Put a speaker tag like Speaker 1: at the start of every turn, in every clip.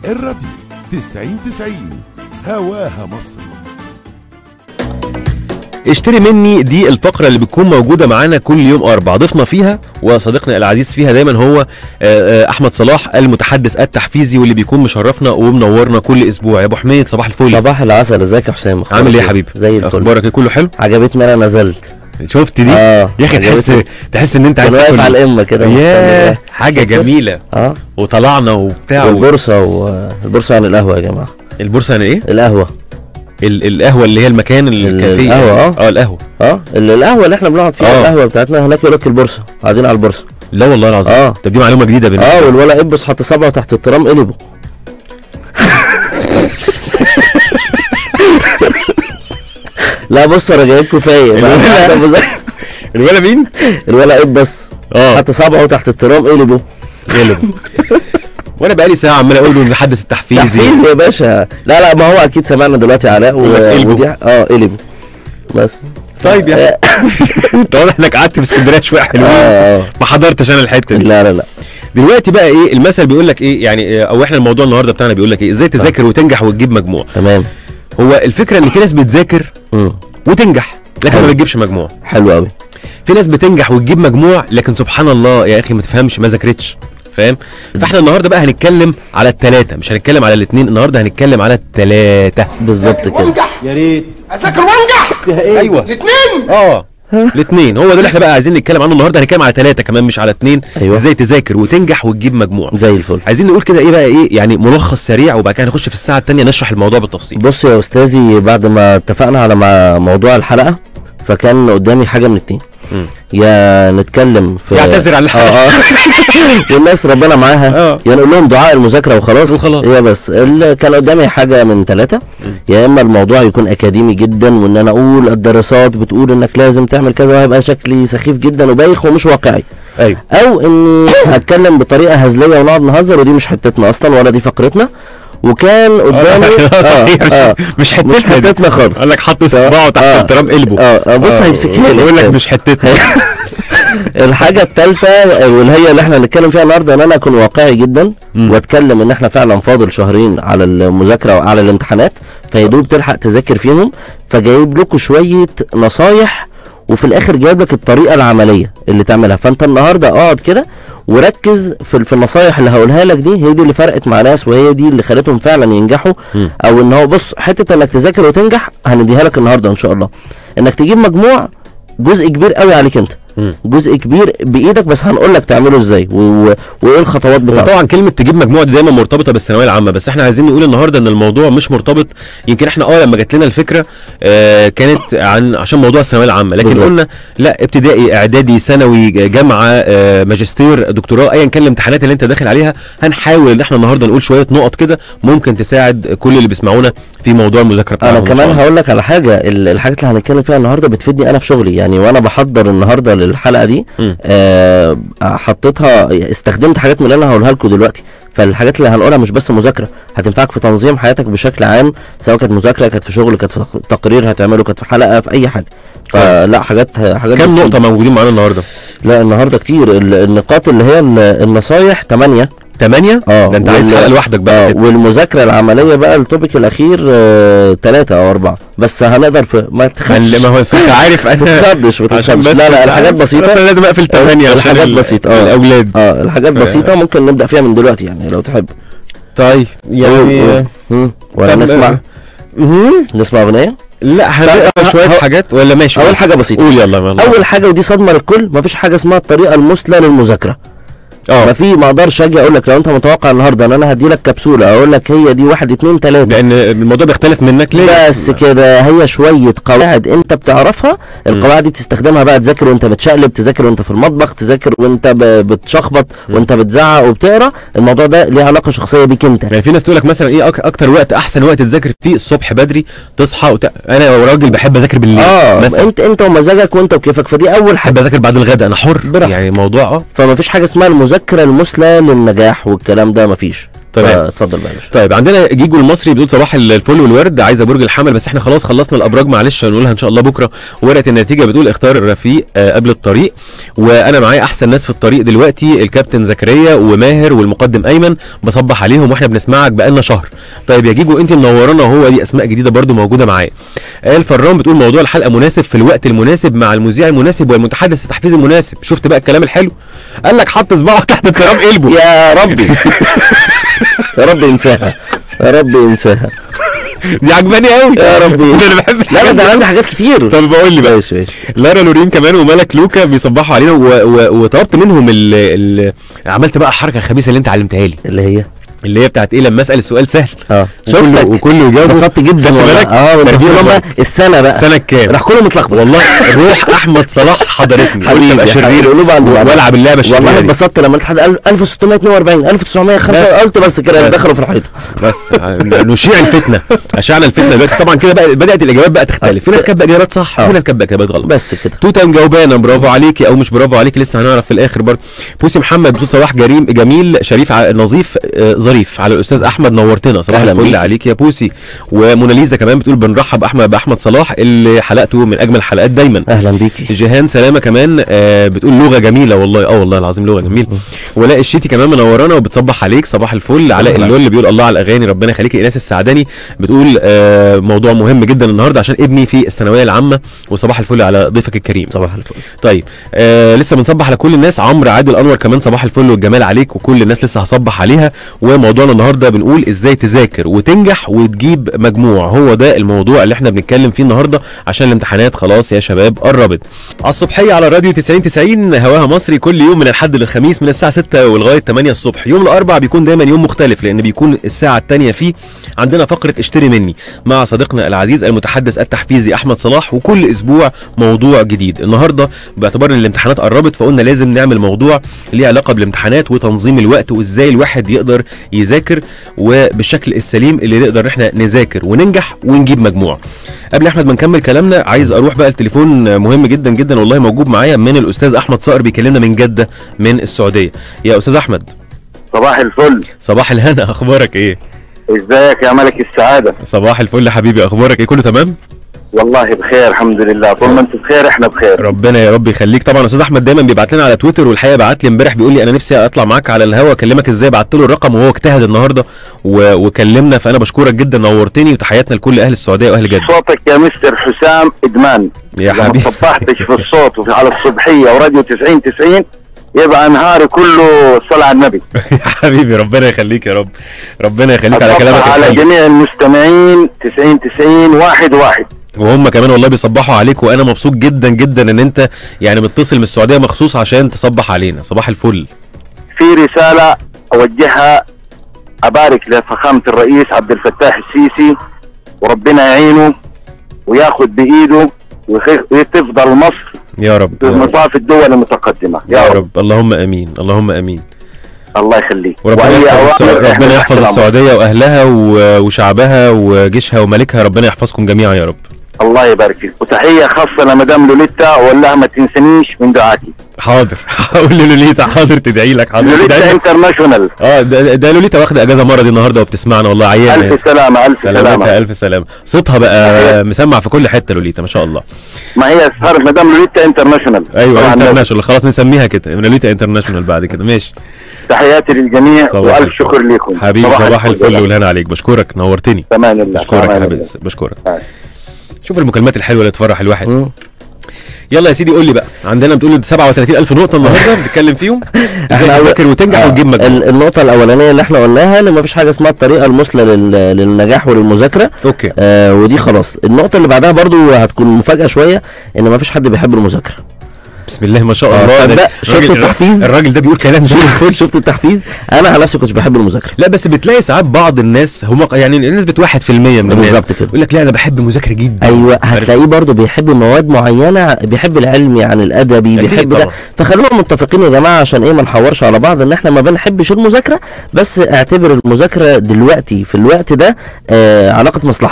Speaker 1: الراديو 90 90 هواها مصر
Speaker 2: اشتري مني دي الفقرة اللي بتكون موجودة معانا كل يوم أربع ضيفنا فيها وصديقنا العزيز فيها دايما هو آه، آه، أحمد صلاح المتحدث التحفيزي واللي بيكون مشرفنا ومنورنا كل أسبوع يا أبو حميد صباح الفل
Speaker 3: صباح العسل ازيك يا حسام أخبارك
Speaker 2: عامل إيه يا حبيبي؟
Speaker 3: زي الفل
Speaker 2: أخبارك إيه كله حلو؟
Speaker 3: عجبتني انا نزلت
Speaker 2: شفت دي؟
Speaker 3: اه
Speaker 2: يا أخي تحس
Speaker 3: عجبتني.
Speaker 2: تحس إن أنت عايز
Speaker 3: كان واقف
Speaker 2: تاكل
Speaker 3: على القمه كده
Speaker 2: ياه
Speaker 3: مستني
Speaker 2: حاجة جميلة
Speaker 3: ده. اه
Speaker 2: وطلعنا وبتاع و-
Speaker 3: والبورصه والبورصه عن القهوه يا جماعه
Speaker 2: البورصة يعني إيه؟
Speaker 3: القهوه
Speaker 2: ال- القهوة اللي هي المكان الكافيه
Speaker 3: القهوة،
Speaker 2: يعني.
Speaker 3: آه.
Speaker 2: اه القهوة
Speaker 3: اه ال- القهوه اللي احنا بنقعد فيها
Speaker 2: آه.
Speaker 3: القهوه بتاعتنا هناك يقول لك البورصه قاعدين على البورصه
Speaker 2: لا والله العظيم
Speaker 3: آه.
Speaker 2: طب دي معلومة جديدة بالنسبة
Speaker 3: اه
Speaker 2: لي.
Speaker 3: والولا ابس حط صبعه تحت الترام قلبه لا بص انا جايبكم فايق بقى.
Speaker 2: الولا- الولا مين؟
Speaker 3: الولا ابس
Speaker 2: اه
Speaker 3: حط صبعه تحت الترام قلبه
Speaker 2: يلا وانا بقالي ساعه عمال اقول له المحدث التحفيزي
Speaker 3: تحفيز يا باشا لا لا ما هو اكيد سمعنا دلوقتي علاء و...
Speaker 2: يقول لك قلبه.
Speaker 3: ودي اه قلبه بس
Speaker 2: طيب يا انت واضح انك قعدت في اسكندريه شويه حلوين
Speaker 3: اه اه
Speaker 2: ما حضرتش انا الحته دي
Speaker 3: لا لا لا
Speaker 2: دلوقتي بقى ايه المثل بيقول لك ايه يعني او احنا الموضوع النهارده بتاعنا بيقول لك ايه ازاي تذاكر وتنجح وتجيب مجموع
Speaker 3: تمام
Speaker 2: هو الفكره ان في ناس بتذاكر
Speaker 3: مم.
Speaker 2: وتنجح لكن ما
Speaker 3: حلو.
Speaker 2: بتجيبش مجموع
Speaker 3: حلو قوي
Speaker 2: في ناس بتنجح وتجيب مجموع لكن سبحان الله يا اخي ما تفهمش ما ذاكرتش فاهم فاحنا النهارده بقى هنتكلم على الثلاثه مش هنتكلم على الاثنين النهارده هنتكلم على الثلاثه
Speaker 3: بالظبط كده
Speaker 2: يا ريت
Speaker 4: اذاكر وانجح
Speaker 2: ايوه
Speaker 4: الاثنين
Speaker 2: اه الاثنين هو ده اللي احنا بقى عايزين نتكلم عنه النهارده هنتكلم على ثلاثه كمان مش على اثنين
Speaker 3: أيوة.
Speaker 2: ازاي تذاكر وتنجح وتجيب مجموع
Speaker 3: زي الفل
Speaker 2: عايزين نقول كده ايه بقى ايه يعني ملخص سريع وبعد كده نخش في الساعه الثانيه نشرح الموضوع بالتفصيل
Speaker 3: بص يا استاذي بعد ما اتفقنا على مع موضوع الحلقه فكان قدامي حاجه من اتنين
Speaker 2: مم.
Speaker 3: يا نتكلم في
Speaker 2: يعتذر عن الحلقة.
Speaker 3: اه اه والناس ربنا معاها
Speaker 2: اه.
Speaker 3: يا نقول لهم دعاء المذاكره وخلاص
Speaker 2: وخلاص.
Speaker 3: هي بس اللي كان قدامي حاجه من ثلاثه يا اما الموضوع يكون اكاديمي جدا وان انا اقول الدراسات بتقول انك لازم تعمل كذا وهيبقى شكلي سخيف جدا وبايخ ومش واقعي
Speaker 2: ايوه
Speaker 3: او اني هتكلم بطريقه هزليه ونقعد نهزر ودي مش حتتنا اصلا ولا دي فقرتنا وكان قدامي
Speaker 2: صحيح مش-
Speaker 3: آه
Speaker 2: مش حتتنا
Speaker 3: مش
Speaker 2: دي.
Speaker 3: حتتنا خالص
Speaker 2: قال لك حط صباعه تحت
Speaker 3: آه.
Speaker 2: الترام قلبه
Speaker 3: اه آه، بص هيمسكها لي
Speaker 2: يقول لك مش حتتنا
Speaker 3: الحاجه الثالثه واللي هي اللي احنا هنتكلم فيها النهارده ان انا اكون واقعي جدا
Speaker 2: مم.
Speaker 3: واتكلم ان احنا فعلا فاضل شهرين على المذاكره وعلى الامتحانات فيدوب تلحق تذاكر فيهم فجايب لكم شويه نصايح وفي الاخر جايب لك الطريقه العمليه اللي تعملها فانت النهارده اقعد كده وركز في في النصايح اللي هقولها لك دي هي دي اللي فرقت مع ناس وهي دي اللي خلتهم فعلا ينجحوا
Speaker 2: مم.
Speaker 3: او ان هو بص حته انك تذاكر وتنجح هنديها لك النهارده ان شاء الله انك تجيب مجموع جزء كبير قوي عليك انت
Speaker 2: مم.
Speaker 3: جزء كبير بايدك بس هنقول لك تعمله ازاي و... و... وايه الخطوات بتاعته
Speaker 2: طبعا كلمه تجيب مجموع دي دايما مرتبطه بالثانويه العامه بس احنا عايزين نقول النهارده ان الموضوع مش مرتبط يمكن احنا اه لما جات لنا الفكره آه كانت عن عشان موضوع الثانويه العامه لكن
Speaker 3: بالظبط.
Speaker 2: قلنا لا ابتدائي اعدادي ثانوي جامعه آه ماجستير دكتوراه ايا كان الامتحانات اللي انت داخل عليها هنحاول ان احنا النهارده نقول شويه نقط كده ممكن تساعد كل اللي بيسمعونا في موضوع المذاكره
Speaker 3: انا
Speaker 2: بتاعهم إن شاء
Speaker 3: كمان
Speaker 2: الله.
Speaker 3: هقول لك على حاجه ال- الحاجات اللي هنتكلم فيها النهارده بتفيدني انا في شغلي يعني وانا بحضر النهارده للحلقه دي
Speaker 2: مم.
Speaker 3: آه حطيتها استخدمت حاجات من اللي انا هقولها لكم دلوقتي فالحاجات اللي هنقولها مش بس مذاكره هتنفعك في تنظيم حياتك بشكل عام سواء كانت مذاكره كانت في شغل كانت في تقرير هتعمله كانت في حلقه في اي حاجه فلا حاجات حاجات
Speaker 2: كم
Speaker 3: بتفيد.
Speaker 2: نقطه موجودين معانا النهارده
Speaker 3: لا النهارده كتير ال- النقاط اللي هي ال- النصايح 8
Speaker 2: ثمانية
Speaker 3: اه
Speaker 2: ده انت عايز
Speaker 3: وال-
Speaker 2: حلقه لوحدك بقى
Speaker 3: اه
Speaker 2: كده.
Speaker 3: والمذاكره العمليه بقى التوبيك الاخير ثلاثة او اربعة بس هنقدر في ما
Speaker 2: ما
Speaker 3: تخافش
Speaker 2: ما هو انت عارف انا
Speaker 3: تتخضش ما
Speaker 2: عشان
Speaker 3: تتخضش
Speaker 2: بس
Speaker 3: لا لا
Speaker 2: أنت
Speaker 3: الحاجات
Speaker 2: عارف.
Speaker 3: بسيطه
Speaker 2: بس انا لازم اقفل 8 عشان
Speaker 3: الحاجات
Speaker 2: ال-
Speaker 3: بسيطه اه
Speaker 2: الاولاد
Speaker 3: اه الحاجات
Speaker 2: ف-
Speaker 3: بسيطه ممكن نبدا فيها من دلوقتي يعني لو تحب
Speaker 2: طيب يعني
Speaker 3: مم. ولا
Speaker 2: طب-
Speaker 3: نسمع
Speaker 2: مهم.
Speaker 3: نسمع اغنيه
Speaker 2: لا هنقرا
Speaker 3: طب-
Speaker 2: شويه
Speaker 3: هو-
Speaker 2: حاجات ولا ماشي
Speaker 3: اول
Speaker 2: قول.
Speaker 3: حاجه بسيطه
Speaker 2: قول يلا يلا
Speaker 3: اول حاجه ودي صدمه للكل مفيش حاجه اسمها الطريقه المثلى للمذاكره ما
Speaker 2: اه
Speaker 3: في ما اقدرش اجي اقول لك لو انت متوقع النهارده ان انا هدي لك كبسوله اقول لك هي دي واحد اتنين تلاته
Speaker 2: لان الموضوع بيختلف منك ليه
Speaker 3: بس كده هي شويه قواعد انت بتعرفها القواعد دي بتستخدمها بقى تذاكر وانت متشقلب تذاكر وانت في المطبخ تذاكر وانت ب- بتشخبط وانت بتزعق وبتقرا الموضوع ده ليه علاقه شخصيه بيك انت
Speaker 2: يعني في ناس تقول لك مثلا ايه أك- اكتر وقت احسن وقت تذاكر فيه الصبح بدري تصحى وت... انا راجل بحب اذاكر بالليل
Speaker 3: اه
Speaker 2: مثلا
Speaker 3: انت انت ومزاجك وانت وكيفك فدي اول حاجه
Speaker 2: بحب اذاكر بعد الغداء انا حر
Speaker 3: براحتك.
Speaker 2: يعني موضوع اه
Speaker 3: فما فيش حاجه اسمها المذاكره المثلى للنجاح والكلام ده ما فيش
Speaker 2: تمام.
Speaker 3: اتفضل بقى يا باشا
Speaker 2: طيب عندنا جيجو المصري بيقول صباح الفل والورد عايزه برج الحمل بس احنا خلاص خلصنا الابراج معلش هنقولها ان شاء الله بكره ورقه النتيجه بتقول اختار الرفيق آه، قبل الطريق وانا معايا احسن ناس في الطريق دلوقتي الكابتن زكريا وماهر والمقدم ايمن بصبح عليهم واحنا بنسمعك بقالنا شهر طيب يا جيجو انت منورانا وهو دي اسماء جديده برضو موجوده معايا آل فران بتقول موضوع الحلقه مناسب في الوقت المناسب مع المذيع المناسب والمتحدث التحفيزي المناسب شفت بقى الكلام الحلو قال لك حط صباعه تحت التراب قلبه
Speaker 3: يا ربي يا رب انساها يا رب انساها
Speaker 2: دي عجباني قوي
Speaker 3: يا ربي
Speaker 2: انا بحب
Speaker 3: لا
Speaker 2: الحاجات
Speaker 3: لا
Speaker 2: دي
Speaker 3: ده عندي حاجات كتير
Speaker 2: طب بقول لي بقى
Speaker 3: ماشي ماشي
Speaker 2: لارا لورين كمان وملك لوكا بيصبحوا علينا و... و... وطلبت منهم ال... ال... عملت بقى الحركه الخبيثه اللي انت علمتها لي
Speaker 3: اللي هي
Speaker 2: اللي هي بتاعت ايه لما اسال السؤال سهل
Speaker 3: اه
Speaker 2: وكله
Speaker 3: شفتك
Speaker 2: وكله يجاوب
Speaker 3: انبسطت جدا
Speaker 2: خدت
Speaker 3: والله
Speaker 2: بالك؟
Speaker 3: اه وانت
Speaker 2: تربية
Speaker 3: بتقول
Speaker 2: برضه.
Speaker 3: بقى السنه بقى
Speaker 2: سنه كام
Speaker 3: راح كله متلخبط
Speaker 2: والله روح احمد صلاح حضرتني
Speaker 3: حبيبي،
Speaker 2: قلت ابقى
Speaker 3: حبيبي،
Speaker 2: شرير
Speaker 3: قلوب عند بعض.
Speaker 2: والعب اللعبه الشريره
Speaker 3: والله
Speaker 2: دي.
Speaker 3: اتبسطت لما قلت حد قال 1642 1905
Speaker 2: بس.
Speaker 3: قلت بس كده
Speaker 2: بس.
Speaker 3: دخلوا في الحيطه
Speaker 2: بس نشيع الفتنه اشعنا الفتنه دلوقتي طبعا كده بقى بدات الاجابات بقى تختلف في ناس كاتبه اجابات صح
Speaker 3: آه.
Speaker 2: وفي ناس كاتبه اجابات غلط
Speaker 3: بس كده
Speaker 2: توتا مجاوبانا برافو عليكي او مش برافو عليكي لسه هنعرف في الاخر برضه بوسي محمد بتقول صباح جريم جميل شريف ع- نظيف آه، ظريف على الاستاذ احمد نورتنا صباح
Speaker 3: أهلا
Speaker 2: الفل
Speaker 3: بيك.
Speaker 2: عليك يا بوسي وموناليزا كمان بتقول بنرحب باحمد باحمد صلاح اللي حلقته من اجمل الحلقات دايما
Speaker 3: اهلا بيكي
Speaker 2: جيهان سلامه كمان آه بتقول لغه جميله والله اه والله العظيم لغه جميله ولاء الشيتي كمان منورانا وبتصبح عليك صباح الفل علاء
Speaker 3: الله
Speaker 2: اللول اللي بيقول الله على الاغاني ربنا يخليك ايناس السعداني بتقول آه موضوع مهم جدا النهارده عشان ابني في الثانويه العامه وصباح الفل على ضيفك الكريم
Speaker 3: صباح الفل
Speaker 2: طيب آه لسه بنصبح على كل الناس عمرو عادل انور كمان صباح الفل والجمال عليك وكل الناس لسه هصبح عليها وموضوعنا النهارده بنقول ازاي تذاكر وتنجح وتجيب مجموع هو ده الموضوع اللي احنا بنتكلم فيه النهارده عشان الامتحانات خلاص يا شباب قربت على الصبحيه على راديو 90 90 هواها مصري كل يوم من الحد للخميس من الساعه 6 ولغايه 8 الصبح يوم الاربع بيكون دايما يوم مختلف لان بيكون الساعه الثانيه فيه عندنا فقره اشتري مني مع صديقنا العزيز المتحدث التحفيزي احمد صلاح وكل اسبوع موضوع جديد النهارده باعتبار ان الامتحانات قربت فقلنا لازم نعمل موضوع ليه علاقه بالامتحانات وتنظيم الوقت وازاي الواحد يقدر يذاكر وبالشكل السليم اللي نقدر ان احنا نذاكر وننجح ونجيب مجموع قبل احمد ما نكمل كلامنا عايز اروح بقى التليفون مهم جدا جدا والله موجود معايا من الاستاذ احمد صقر بيكلمنا من جده من السعوديه يا استاذ احمد
Speaker 4: صباح الفل
Speaker 2: صباح الهنا اخبارك ايه
Speaker 4: ازيك يا ملك السعادة
Speaker 2: صباح الفل يا حبيبي اخبارك ايه كله تمام
Speaker 4: والله بخير الحمد لله طول ما انت بخير احنا بخير
Speaker 2: ربنا يا رب يخليك طبعا استاذ احمد دايما بيبعت لنا على تويتر والحقيقه بعت لي امبارح بيقول لي انا نفسي اطلع معاك على الهوا اكلمك ازاي بعت له الرقم وهو اجتهد النهارده و... وكلمنا فانا بشكرك جدا نورتني وتحياتنا لكل اهل السعوديه واهل جده
Speaker 4: صوتك يا مستر حسام ادمان
Speaker 2: يا
Speaker 4: لما
Speaker 2: حبيبي
Speaker 4: صبحتش في الصوت وفي على الصبحية وراديو 90 90 يبقى نهاري كله صلاة على النبي
Speaker 2: يا حبيبي ربنا يخليك يا رب ربنا يخليك على
Speaker 4: أصبح
Speaker 2: كلامك
Speaker 4: على
Speaker 2: الحلو.
Speaker 4: جميع المستمعين 90 90 واحد واحد
Speaker 2: وهم كمان والله بيصبحوا عليك وانا مبسوط جدا جدا ان انت يعني متصل من السعوديه مخصوص عشان تصبح علينا صباح الفل
Speaker 4: في رسالة أوجهها أبارك لفخامة الرئيس عبد الفتاح السيسي وربنا يعينه وياخذ بإيده ويخ- وتفضل مصر
Speaker 2: يا رب
Speaker 4: في
Speaker 2: يا رب,
Speaker 4: مصاف الدول المتقدمة
Speaker 2: يا رب. اللهم امين اللهم امين
Speaker 4: الله يخليك
Speaker 2: وربنا
Speaker 4: وأي
Speaker 2: يحفظ,
Speaker 4: أوامر
Speaker 2: السع...
Speaker 4: إحنا
Speaker 2: ربنا
Speaker 4: تحت
Speaker 2: يحفظ
Speaker 4: الأمر.
Speaker 2: السعوديه واهلها و... وشعبها وجيشها وملكها ربنا يحفظكم جميعا يا رب
Speaker 4: الله يبارك فيك وتحية خاصة لمدام لوليتا وأقول لها ما تنسنيش من دعاكي
Speaker 2: حاضر هقول للوليتا حاضر تدعي لك حاضر
Speaker 4: لوليتا
Speaker 2: تدعي لك.
Speaker 4: انترناشونال
Speaker 2: اه ده, ده لوليتا واخده اجازه مرضي النهارده وبتسمعنا والله عيانه
Speaker 4: ألف سلامة ألف
Speaker 2: سلامتها
Speaker 4: سلامة
Speaker 2: الف سلامه صوتها بقى مسمع في كل حته لوليتا ما شاء الله
Speaker 4: ما هي صارت مدام لوليتا انترناشونال
Speaker 2: ايوه
Speaker 4: طبعاً
Speaker 2: انترناشونال خلاص نسميها كده لوليتا انترناشونال بعد كده ماشي
Speaker 4: تحياتي للجميع
Speaker 2: صباح
Speaker 4: وألف
Speaker 2: الفل.
Speaker 4: شكر لكم
Speaker 2: حبيبي صباح الفل والهنا عليك بشكرك نورتني
Speaker 4: تمام الله
Speaker 2: بشكرك
Speaker 4: تمام
Speaker 2: يا
Speaker 4: الله.
Speaker 2: حبيبي بشكرك
Speaker 4: آه.
Speaker 2: شوف المكالمات الحلوه اللي تفرح الواحد
Speaker 3: مم.
Speaker 2: يلا يا سيدي قول لي بقى عندنا بتقول 37000 نقطه النهارده بنتكلم فيهم ازاي
Speaker 3: احنا
Speaker 2: تذاكر وتنجح
Speaker 3: آه،
Speaker 2: وتجيب مجموع
Speaker 3: ال- النقطة الأولانية اللي احنا قلناها ان مفيش حاجة اسمها الطريقة المثلى لل- للنجاح وللمذاكرة
Speaker 2: اوكي
Speaker 3: آه ودي خلاص النقطة اللي بعدها برضو هتكون مفاجأة شوية ان مفيش حد بيحب المذاكرة
Speaker 2: بسم الله ما شاء
Speaker 3: آه،
Speaker 2: الله
Speaker 3: تصدق؟
Speaker 2: ده
Speaker 3: شفت
Speaker 2: الراجل-
Speaker 3: التحفيز؟
Speaker 2: الراجل ده بيقول كلام زي الفل
Speaker 3: شفت التحفيز انا على نفسي كنتش بحب المذاكرة
Speaker 2: لا بس بتلاقي ساعات بعض الناس هم يعني نسبه 1% من الناس
Speaker 3: بالظبط كده.
Speaker 2: يقول لك لا انا بحب المذاكره جدا
Speaker 3: ايوه
Speaker 2: عارف؟
Speaker 3: هتلاقيه برضو بيحب مواد معينه بيحب العلمي عن الادبي
Speaker 2: أكيد
Speaker 3: بيحب ده
Speaker 2: طبعا.
Speaker 3: فخلونا متفقين يا جماعه عشان ايه ما نحورش على بعض ان احنا ما بنحبش المذاكره بس اعتبر المذاكره دلوقتي في الوقت ده آه علاقه مصلحه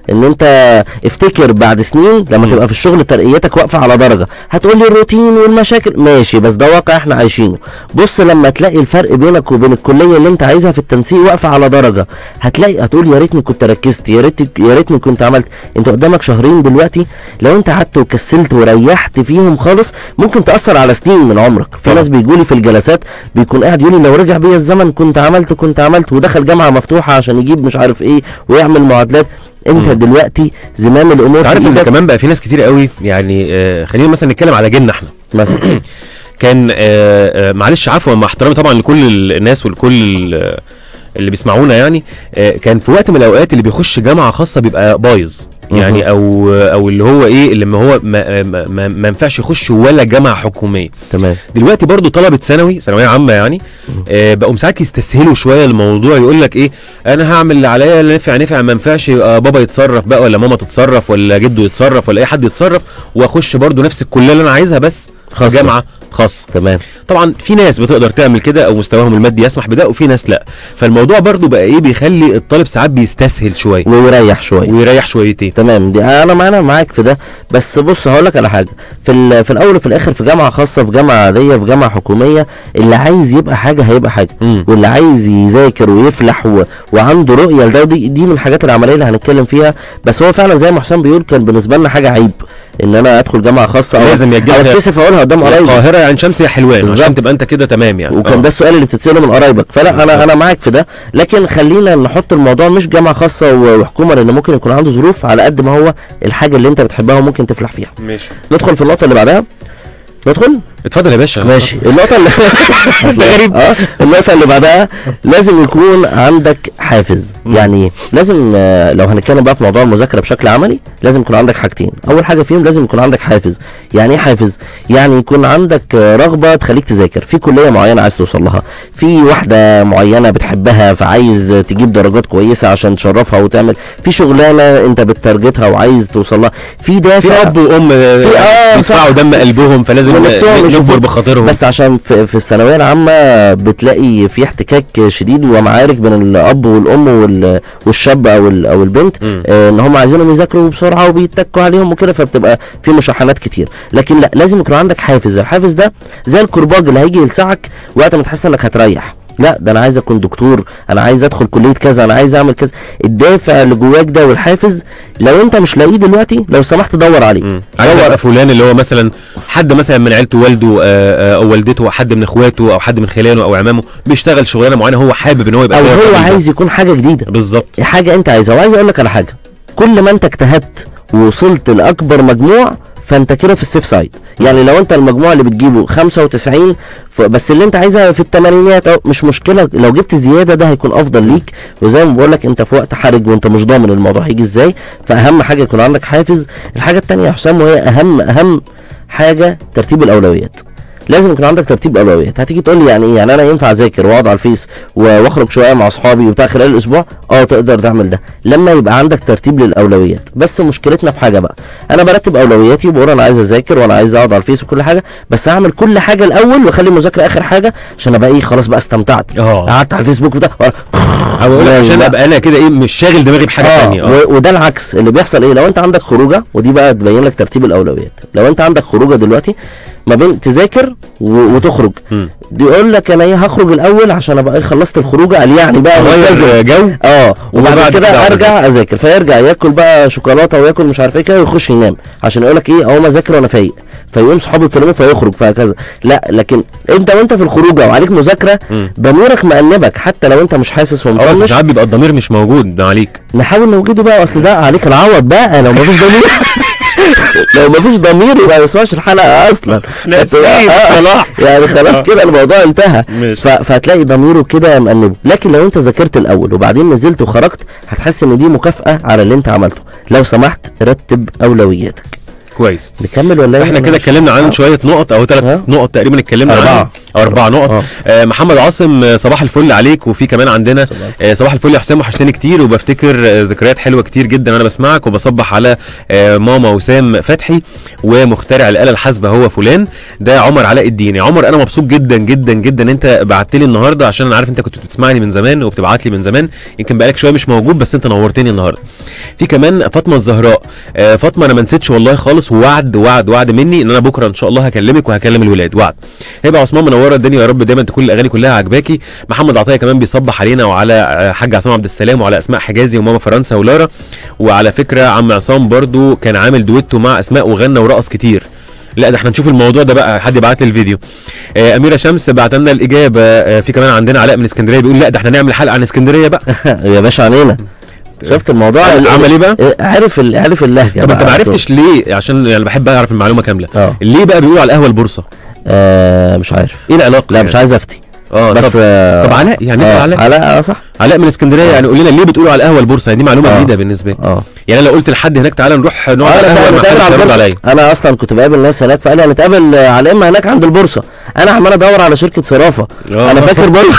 Speaker 3: ان انت افتكر بعد سنين لما تبقى في الشغل ترقيتك واقفه على درجه هتقول لي الروتين والمشاكل ماشي بس ده واقع احنا عايشينه بص لما تلاقي الفرق بينك وبين الكليه اللي انت عايزها في التنسيق واقفه على درجه هتلاقي هتقول يا ريتني كنت ركزت يا ريت يا ريتني كنت عملت انت قدامك شهرين دلوقتي لو انت قعدت وكسلت وريحت فيهم خالص ممكن تاثر على سنين من عمرك في
Speaker 2: طبعا.
Speaker 3: ناس بيجوا لي في الجلسات بيكون قاعد يقول لي لو رجع بيا الزمن كنت عملت كنت عملت ودخل جامعه مفتوحه عشان يجيب مش عارف ايه ويعمل معادلات انت دلوقتي زمام الامور
Speaker 2: انت
Speaker 3: في
Speaker 2: عارف ان
Speaker 3: ايدك
Speaker 2: كمان بقى في ناس كتير قوي يعني آه خلينا مثلا نتكلم على جيلنا احنا
Speaker 3: مثلا
Speaker 2: كان آه آه معلش عفوا مع احترامي طبعا لكل الناس ولكل ال- اللي بيسمعونا يعني آه كان في وقت من الاوقات اللي بيخش جامعه خاصه بيبقى بايظ يعني
Speaker 3: مهم.
Speaker 2: او او اللي هو ايه اللي ما هو ما, ما, ما, ما ينفعش يخش ولا جامعه حكوميه
Speaker 3: تمام
Speaker 2: دلوقتي برضو طلبه ثانوي ثانويه عامه يعني آه بقوا ساعات يستسهلوا شويه الموضوع يقول لك ايه انا هعمل اللي عليا اللي نفع نفع ما ينفعش يبقى بابا يتصرف بقى ولا ماما تتصرف ولا جده يتصرف ولا اي حد يتصرف واخش برضو نفس الكليه اللي انا عايزها بس
Speaker 3: خاصة.
Speaker 2: جامعه خاصه
Speaker 3: تمام
Speaker 2: طبعا في ناس بتقدر تعمل كده او مستواهم المادي يسمح بده وفي ناس لا فالموضوع برضو بقى ايه بيخلي الطالب ساعات بيستسهل شويه
Speaker 3: ويريح شويه
Speaker 2: ويريح شويتين
Speaker 3: تمام دي انا معانا معاك في ده بس بص هقول لك على حاجه في ال- في الاول وفي الاخر في جامعه خاصه في جامعه عاديه في جامعه حكوميه اللي عايز يبقى حاجه هيبقى حاجه
Speaker 2: مم.
Speaker 3: واللي عايز يذاكر ويفلح و... وعنده رؤيه لده ودي دي من الحاجات العمليه اللي هنتكلم فيها بس هو فعلا زي ما حسام بيقول كان بالنسبه لنا حاجه عيب ان انا ادخل جامعه خاصه أو
Speaker 2: لازم يجيبها-
Speaker 3: أو اتكسف اقولها قدام قرايبي
Speaker 2: القاهره يعني شمس يا حلوان عشان
Speaker 3: بالظبط.
Speaker 2: تبقى انت كده تمام يعني
Speaker 3: وكان
Speaker 2: آه.
Speaker 3: ده السؤال اللي بتتساله من قرايبك فلا
Speaker 2: بالظبط.
Speaker 3: انا انا معاك في ده لكن خلينا نحط الموضوع مش جامعه خاصه و- وحكومه لان ممكن يكون عنده ظروف على قد ما هو الحاجه اللي انت بتحبها وممكن تفلح فيها
Speaker 2: ماشي
Speaker 3: ندخل في النقطه اللي بعدها ندخل
Speaker 2: اتفضل يا باشا
Speaker 3: ماشي النقطه اللي
Speaker 2: ده غريب.
Speaker 3: اه النقطه اللي بعدها لازم يكون عندك حافز يعني إيه؟ لازم آه، لو هنتكلم بقى في موضوع المذاكره بشكل عملي لازم يكون عندك حاجتين اول حاجه فيهم لازم يكون عندك حافز يعني ايه حافز يعني يكون عندك آه، رغبه تخليك تذاكر في كليه معينه عايز توصل لها في واحده معينه بتحبها فعايز تجيب درجات كويسه عشان تشرفها وتعمل في شغلانه انت بتارجتها وعايز توصل لها في دافع
Speaker 2: في اب وام
Speaker 3: في- آه،
Speaker 2: بيدفعوا
Speaker 3: صح.
Speaker 2: دم قلبهم فلازم
Speaker 3: ونفسهم
Speaker 2: نجبر
Speaker 3: يشوفوا-
Speaker 2: بخاطرهم
Speaker 3: بس عشان في, في الثانويه العامه بتلاقي في احتكاك شديد ومعارك بين الاب والام وال- والشاب او ال- او البنت
Speaker 2: مم.
Speaker 3: آه ان هم عايزينهم يذاكروا بسرعه وبيتكوا عليهم وكده فبتبقى في مشاحنات كتير لكن لا لازم يكون عندك حافز الحافز ده زي الكرباج اللي هيجي يلسعك وقت ما تحس انك هتريح لا ده انا عايز اكون دكتور انا عايز ادخل كليه كذا انا عايز اعمل كذا الدافع اللي جواك ده والحافز لو انت مش لاقيه دلوقتي لو سمحت دور عليه
Speaker 2: مم. عايز ابقى فلان اللي هو مثلا حد مثلا من عيلته والده آه، آه، او والدته او حد من اخواته او حد من خلانه او عمامه بيشتغل شغلانه معينه هو حابب ان هو يبقى
Speaker 3: او
Speaker 2: فيها
Speaker 3: هو
Speaker 2: الراجل ده.
Speaker 3: عايز يكون حاجه جديده
Speaker 2: بالظبط
Speaker 3: حاجه انت عايزها وعايز اقول لك على حاجه كل ما انت اجتهدت ووصلت لاكبر مجموع فانت كده في السيف سايد يعني لو انت المجموع اللي بتجيبه 95 ف- بس اللي انت عايزها في الثمانينات أو مش مشكله لو جبت زياده ده هيكون افضل ليك وزي ما بقول لك انت في وقت حرج وانت مش ضامن الموضوع هيجي ازاي فاهم حاجه يكون عندك حافز الحاجه الثانيه يا حسام وهي اهم اهم حاجه ترتيب الاولويات لازم يكون عندك ترتيب اولويات هتيجي تقول لي يعني ايه يعني انا ينفع اذاكر واقعد على الفيس و- واخرج شويه مع اصحابي وبتاع خلال الاسبوع اه تقدر تعمل ده لما يبقى عندك ترتيب للاولويات بس مشكلتنا في حاجه بقى انا برتب اولوياتي وبقول انا عايز اذاكر وانا عايز اقعد على الفيس وكل حاجه بس هعمل كل حاجه الاول واخلي المذاكره اخر حاجه عشان ابقى ايه خلاص بقى استمتعت
Speaker 2: اه.
Speaker 3: قعدت على الفيسبوك بتاع
Speaker 2: او اقول لك
Speaker 3: لا،
Speaker 2: عشان
Speaker 3: لا.
Speaker 2: ابقى انا كده ايه مش شاغل دماغي بحاجه
Speaker 3: اه
Speaker 2: ثانيه اه
Speaker 3: و- وده العكس اللي بيحصل ايه لو انت عندك خروجه ودي بقى تبين لك ترتيب الاولويات لو انت عندك خروجه دلوقتي ما بين تذاكر و... وتخرج
Speaker 2: مم.
Speaker 3: دي يقول لك انا ايه هخرج الاول عشان ابقى ايه خلصت الخروجه قال يعني بقى ملتزم.
Speaker 2: غير جو
Speaker 3: اه وبعد
Speaker 2: وبعد
Speaker 3: كده
Speaker 2: كده
Speaker 3: ارجع اذاكر فيرجع ياكل بقى شوكولاته وياكل مش عارف ايه كده ويخش ينام عشان يقول لك ايه اقوم اذاكر وانا فايق فيقوم صحابه يكلموه فيخرج فهكذا لا لكن انت وانت في الخروجه وعليك مذاكره
Speaker 2: مم.
Speaker 3: ضميرك مأنبك حتى لو انت مش حاسس
Speaker 2: اه بس
Speaker 3: ومطنش
Speaker 2: ساعات بيبقى الضمير مش موجود ده عليك
Speaker 3: نحاول نوجده بقى اصل ده عليك العوض بقى لو مفيش ضمير لو مفيش ضمير يبقى ما يسمعش الحلقه اصلا
Speaker 2: احنا
Speaker 3: هتبقى-
Speaker 2: اسفين
Speaker 3: آه،
Speaker 2: صلاح
Speaker 3: يعني خلاص كده الموضوع انتهى
Speaker 2: ماشي.
Speaker 3: ف... فهتلاقي ضميره كده مأنبه لكن لو انت ذاكرت الاول وبعدين نزلت وخرجت هتحس ان دي مكافأة على اللي انت عملته لو سمحت رتب اولوياتك
Speaker 2: كويس
Speaker 3: نكمل ولا إيه؟
Speaker 2: احنا كده
Speaker 3: ماشي.
Speaker 2: اتكلمنا عن
Speaker 3: آه.
Speaker 2: شويه نقط او ثلاث
Speaker 3: آه.
Speaker 2: نقط تقريبا اتكلمنا
Speaker 3: أربعة.
Speaker 2: عنهم أو اربع نقط
Speaker 3: آه.
Speaker 2: آه محمد عاصم آه، صباح الفل عليك وفي كمان عندنا آه صباح الفل يا حسام وحشتني كتير وبفتكر آه ذكريات حلوه كتير جدا وانا بسمعك وبصبح على آه ماما وسام فتحي ومخترع الاله الحاسبه هو فلان ده عمر علاء الدين يا عمر انا مبسوط جدا جدا جدا انت بعت لي النهارده عشان انا عارف انت كنت بتسمعني من زمان وبتبعت لي من زمان يمكن بقالك شويه مش موجود بس انت نورتني النهارده في كمان فاطمه الزهراء آه فاطمه انا ما نسيتش والله خالص ووعد وعد وعد مني ان انا بكره ان شاء الله هكلمك وهكلم الولاد وعد هبه عثمان منوره الدنيا يا رب دايما تكون الاغاني كلها عجباكي محمد عطيه كمان بيصبح علينا وعلى آه، حاج عصام عبد السلام وعلى اسماء حجازي وماما فرنسا ولارا وعلى فكره عم عصام برضو كان عامل دويتو مع اسماء وغنى ورقص كتير لا ده احنا نشوف الموضوع ده بقى حد يبعت لي الفيديو آه اميره شمس بعت لنا الاجابه آه في كمان عندنا علاء من اسكندريه بيقول لا ده احنا نعمل حلقه عن اسكندريه بقى
Speaker 3: يا باشا علينا شفت الموضوع
Speaker 2: عمل ايه بقى؟
Speaker 3: عرف ال- عرف اللهجه
Speaker 2: طب انت
Speaker 3: بقى.
Speaker 2: ما عرفتش ليه عشان يعني بحب اعرف المعلومه كامله
Speaker 3: اه
Speaker 2: ليه بقى بيقولوا على القهوه البورصه
Speaker 3: آه مش عارف
Speaker 2: ايه العلاقه
Speaker 3: لا
Speaker 2: يعني؟
Speaker 3: مش عايز افتي
Speaker 2: اه
Speaker 3: بس
Speaker 2: طب,
Speaker 3: آه
Speaker 2: طب علاء يعني نسال
Speaker 3: آه
Speaker 2: علاء
Speaker 3: علاء اه صح
Speaker 2: علاء من اسكندريه يعني قول لنا ليه بتقولوا على القهوه البورصه دي معلومه
Speaker 3: آه.
Speaker 2: جديده بالنسبه لي
Speaker 3: اه
Speaker 2: يعني انا لو قلت لحد هناك تعالى نروح نقعد على
Speaker 3: آه،
Speaker 2: القهوه ما
Speaker 3: نتقابل
Speaker 2: حدش
Speaker 3: على
Speaker 2: هيرد
Speaker 3: البورصة.
Speaker 2: عليا
Speaker 3: انا اصلا كنت بقابل ناس هناك فقال لي هنتقابل آه، على اما هناك عند البورصه انا عمال ادور على شركه صرافه
Speaker 2: آه.
Speaker 3: انا فاكر بورصه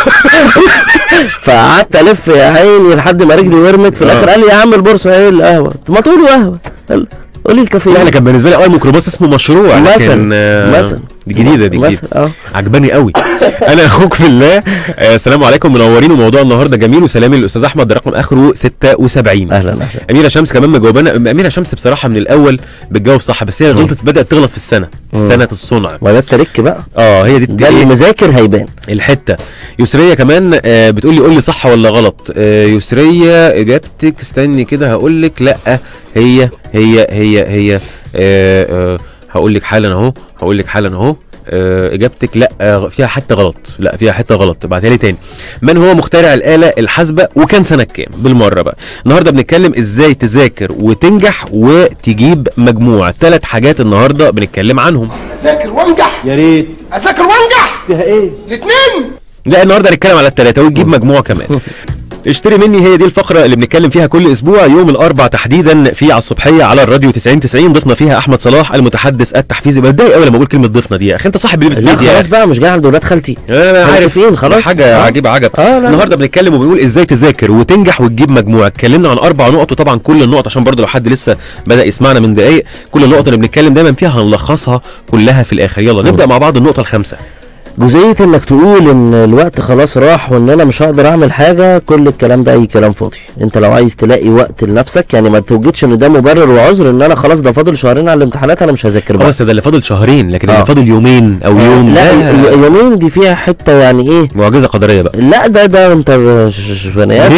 Speaker 3: فقعدت الف يا عيني لحد ما رجلي ورمت في الاخر
Speaker 2: آه.
Speaker 3: قال لي يا عم البورصه ايه القهوه طب ما تقولوا قهوه قال- قولي الكافيه
Speaker 2: لا انا كان بالنسبه لي اول ميكروباص اسمه مشروع لكن
Speaker 3: مثلا
Speaker 2: آه،
Speaker 3: مثلا
Speaker 2: دي جديده دي
Speaker 3: مثلا
Speaker 2: جديده
Speaker 3: اه
Speaker 2: عجباني قوي انا اخوك في الله آه، السلام عليكم منورين وموضوع النهارده جميل وسلامي للاستاذ احمد ده رقم اخره 76
Speaker 3: اهلا اهلا
Speaker 2: اميره شمس كمان مجاوبانا اميره شمس بصراحه من الاول بتجاوب صح بس هي غلطت بدات تغلط في السنه في
Speaker 3: مم.
Speaker 2: سنه الصنع
Speaker 3: ما ده التريك بقى
Speaker 2: اه هي دي
Speaker 3: ده اللي مذاكر هيبان
Speaker 2: الحته يسريه كمان آه بتقول لي قول لي صح ولا غلط آه يسريه اجابتك استني كده هقول لك لا هي هي هي هي آه آه هقول لك حالا اهو هقول لك حالا اهو آه، اجابتك لا آه، فيها حته غلط لا فيها حته غلط ابعتها لي تاني من هو مخترع الاله الحاسبه وكان سنه كام بالمره بقى النهارده بنتكلم ازاي تذاكر وتنجح وتجيب مجموع ثلاث حاجات النهارده بنتكلم عنهم
Speaker 5: اذاكر وانجح
Speaker 6: يا ريت
Speaker 5: اذاكر وانجح
Speaker 6: فيها ايه
Speaker 5: الاثنين
Speaker 2: لا النهارده هنتكلم على الثلاثه وتجيب مجموعه كمان اشتري مني هي دي الفقره اللي بنتكلم فيها كل اسبوع يوم الاربع تحديدا في على الصبحيه على الراديو 90 90 ضيفنا فيها احمد صلاح المتحدث التحفيزي بتضايق قوي لما اقول كلمه ضيفنا دي يا اخي انت صاحب اللي
Speaker 3: لا
Speaker 2: بيت يا
Speaker 3: خلاص
Speaker 2: اخي
Speaker 3: بقى مش جاي عند ولاد خالتي
Speaker 2: انا عارف
Speaker 3: فين خلاص
Speaker 2: حاجه
Speaker 3: آه.
Speaker 2: عجيبه عجب
Speaker 3: آه، لا.
Speaker 2: النهارده بنتكلم وبنقول ازاي تذاكر وتنجح وتجيب مجموع اتكلمنا عن اربع نقط وطبعا كل النقط عشان برضه لو حد لسه بدا يسمعنا من دقايق كل النقط اللي بنتكلم دايما فيها هنلخصها كلها في الاخر يلا نبدا مع بعض النقطه الخامسه
Speaker 3: جزئية انك تقول ان الوقت خلاص راح وان انا مش هقدر اعمل حاجة كل الكلام ده اي كلام فاضي انت لو عايز تلاقي وقت لنفسك يعني ما توجدش ان ده مبرر وعذر ان انا خلاص ده فاضل شهرين على الامتحانات انا مش هذاكر
Speaker 2: اه
Speaker 3: بقى
Speaker 2: بس ده اللي فاضل شهرين لكن
Speaker 3: آه.
Speaker 2: اللي فاضل يومين او يوم
Speaker 3: لا
Speaker 2: ده
Speaker 3: ي- يومين دي فيها حتة يعني ايه
Speaker 2: معجزه قدريه بقى
Speaker 3: لا ده ده انت مش- مش بني ادم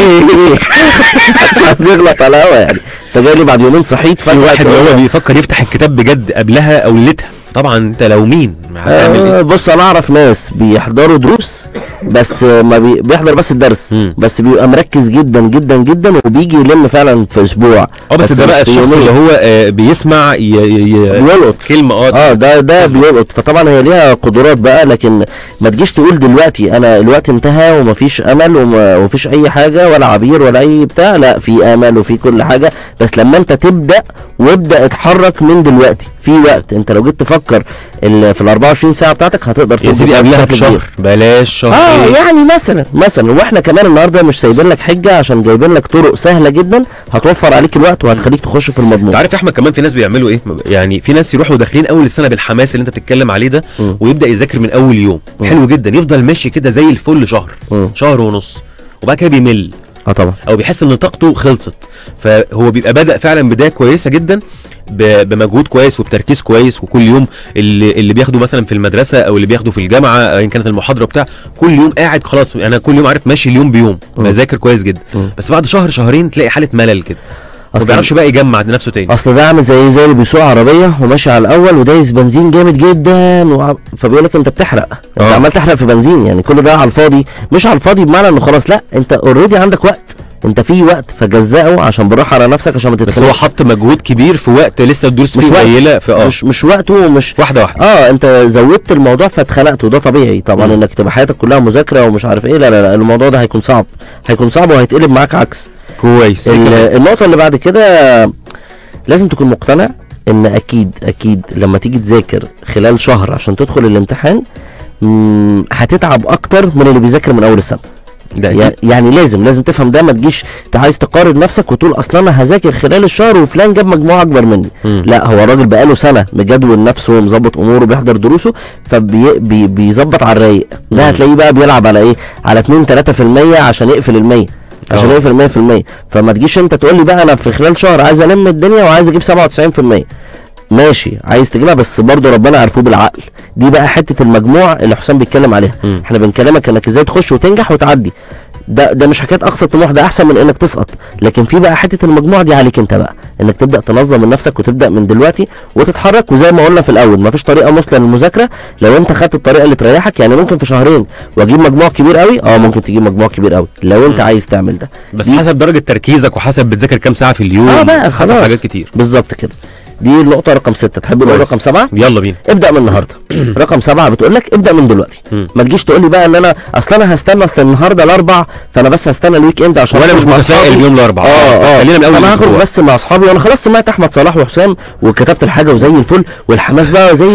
Speaker 3: مش عايز يغلط على الهوا يعني انت جاي لي بعد يومين صحيت
Speaker 2: في واحد اللي هو
Speaker 3: تقول-
Speaker 2: بيفكر يفتح الكتاب بجد قبلها او ليلتها طبعا انت لو مين هتعمل
Speaker 3: آه
Speaker 2: ايه
Speaker 3: بص انا اعرف ناس بيحضروا دروس بس آه، ما بي... بيحضر بس الدرس
Speaker 2: مم.
Speaker 3: بس بيبقى مركز جدا جدا جدا وبيجي يلم فعلا في اسبوع
Speaker 2: اه بس ده بقى
Speaker 3: في
Speaker 2: الشخص
Speaker 3: يومين.
Speaker 2: اللي هو آه، بيسمع ي... ي... ي...
Speaker 3: بيلقط
Speaker 2: كلمه اه
Speaker 3: اه ده ده
Speaker 2: مظبوط.
Speaker 3: بيلقط فطبعا هي ليها قدرات بقى لكن ما تجيش تقول دلوقتي انا الوقت انتهى ومفيش امل وما- ومفيش اي حاجه ولا عبير ولا اي بتاع لا في امل وفي كل حاجه بس لما انت تبدا وابدا اتحرك من دلوقتي في وقت انت لو جيت تفكر ال- في ال 24 ساعه بتاعتك هتقدر
Speaker 2: يا سيدي
Speaker 3: تظبط
Speaker 2: قبلها
Speaker 3: بشكل
Speaker 2: بشهر
Speaker 3: كبير.
Speaker 2: بلاش
Speaker 3: اه
Speaker 2: شهرين
Speaker 3: يعني مثلا مثلا واحنا كمان النهارده مش سايبين لك حجه عشان جايبين لك طرق سهله جدا هتوفر عليك الوقت وهتخليك تخش في المضمون
Speaker 2: انت عارف يا احمد كمان في ناس بيعملوا ايه يعني في ناس يروحوا داخلين اول السنه بالحماس اللي انت بتتكلم عليه ده
Speaker 3: مم.
Speaker 2: ويبدا يذاكر من اول يوم حلو جدا يفضل ماشي كده زي الفل شهر
Speaker 3: مم.
Speaker 2: شهر ونص وبعد كده بيمل
Speaker 3: اه طبعا
Speaker 2: او بيحس ان طاقته خلصت فهو بيبقى بدا فعلا بدايه كويسه جدا ب- بمجهود كويس وبتركيز كويس وكل يوم اللي, اللي بياخده مثلا في المدرسه او اللي بياخده في الجامعه ايا كانت المحاضره بتاع كل يوم قاعد خلاص انا كل يوم عارف ماشي اليوم بيوم بذاكر كويس جدا
Speaker 3: مم.
Speaker 2: بس بعد شهر شهرين تلاقي حاله ملل كده ما
Speaker 3: أصلاً-
Speaker 2: بيعرفش بقى يجمع نفسه تاني
Speaker 3: اصل ده عامل زي زي اللي بيسوق عربيه وماشي على الاول ودايس بنزين جامد جدا وع... فبيقول لك انت بتحرق انت
Speaker 2: آه.
Speaker 3: عمال تحرق في بنزين يعني كل ده على الفاضي مش على الفاضي بمعنى انه خلاص لا انت اوريدي عندك وقت انت في وقت فجزأه عشان بالراحه على نفسك عشان ما
Speaker 2: بس هو
Speaker 3: تتخانقش
Speaker 2: حط مجهود كبير في وقت لسه الدروس
Speaker 3: مش
Speaker 2: فيه
Speaker 3: وقت.
Speaker 2: قليله في اه
Speaker 3: مش مش وقته ومش
Speaker 2: واحده واحده
Speaker 3: اه انت زودت الموضوع فاتخنقت وده طبيعي طبعا
Speaker 2: مم.
Speaker 3: انك تبقى حياتك كلها مذاكره ومش عارف ايه لا لا لا الموضوع ده هيكون صعب هيكون صعب وهيتقلب معاك عكس
Speaker 2: كويس إيه
Speaker 3: ال-
Speaker 2: كمان؟
Speaker 3: النقطة اللي بعد كده لازم تكون مقتنع ان اكيد اكيد لما تيجي تذاكر خلال شهر عشان تدخل الامتحان مم، هتتعب اكتر من اللي بيذاكر من اول السنه
Speaker 2: ده
Speaker 3: يع-
Speaker 2: أكيد.
Speaker 3: يعني لازم لازم تفهم ده ما تجيش انت عايز تقارن نفسك وتقول اصلا انا هذاكر خلال الشهر وفلان جاب مجموعه اكبر مني
Speaker 2: مم.
Speaker 3: لا هو الراجل بقاله سنه مجدول نفسه ومظبط اموره بيحضر دروسه فبيظبط على الرايق ده
Speaker 2: مم.
Speaker 3: هتلاقيه بقى بيلعب على ايه على 2 3% عشان يقفل ال 100 عشان
Speaker 2: اه.
Speaker 3: يقفل 100% فما تجيش انت تقول لي بقى انا في خلال شهر عايز الم الدنيا وعايز اجيب 97% ماشي عايز تجيبها بس برضه ربنا عرفوه بالعقل دي بقى حته المجموع اللي حسام بيتكلم عليها
Speaker 2: مم.
Speaker 3: احنا بنكلمك انك ازاي تخش وتنجح وتعدي ده ده مش حكايه اقصى طموح ده احسن من انك تسقط لكن في بقى حته المجموع دي عليك انت بقى انك تبدا تنظم من نفسك وتبدا من دلوقتي وتتحرك وزي ما قلنا في الاول مفيش طريقه مثلى للمذاكره لو انت خدت الطريقه اللي تريحك يعني ممكن في شهرين واجيب مجموع كبير قوي اه ممكن تجيب مجموع كبير قوي لو انت
Speaker 2: مم.
Speaker 3: عايز تعمل ده
Speaker 2: بس
Speaker 3: دي-
Speaker 2: حسب درجه تركيزك وحسب بتذاكر كام ساعه في اليوم
Speaker 3: اه بقى
Speaker 2: حسب
Speaker 3: خلاص
Speaker 2: حاجات كتير
Speaker 3: بالظبط كده دي النقطه رقم ستة تحب نقول
Speaker 2: كويس.
Speaker 3: رقم سبعة
Speaker 2: يلا بينا
Speaker 3: ابدا من النهارده رقم سبعة بتقول لك ابدا من دلوقتي
Speaker 2: مم.
Speaker 3: ما تجيش تقول لي بقى ان انا اصل انا هستنى اصل النهارده الاربع فانا بس هستنى الويك اند عشان
Speaker 2: وانا
Speaker 3: أخرج
Speaker 2: مش
Speaker 3: مع
Speaker 2: متفائل
Speaker 3: أصحابي.
Speaker 2: يوم الاربعاء
Speaker 3: اه اه
Speaker 2: خلينا من اول
Speaker 3: انا هخرج
Speaker 2: الاسبوع
Speaker 3: بس مع اصحابي وانا خلاص سمعت احمد صلاح وحسام وكتبت الحاجه وزي الفل والحماس بقى زي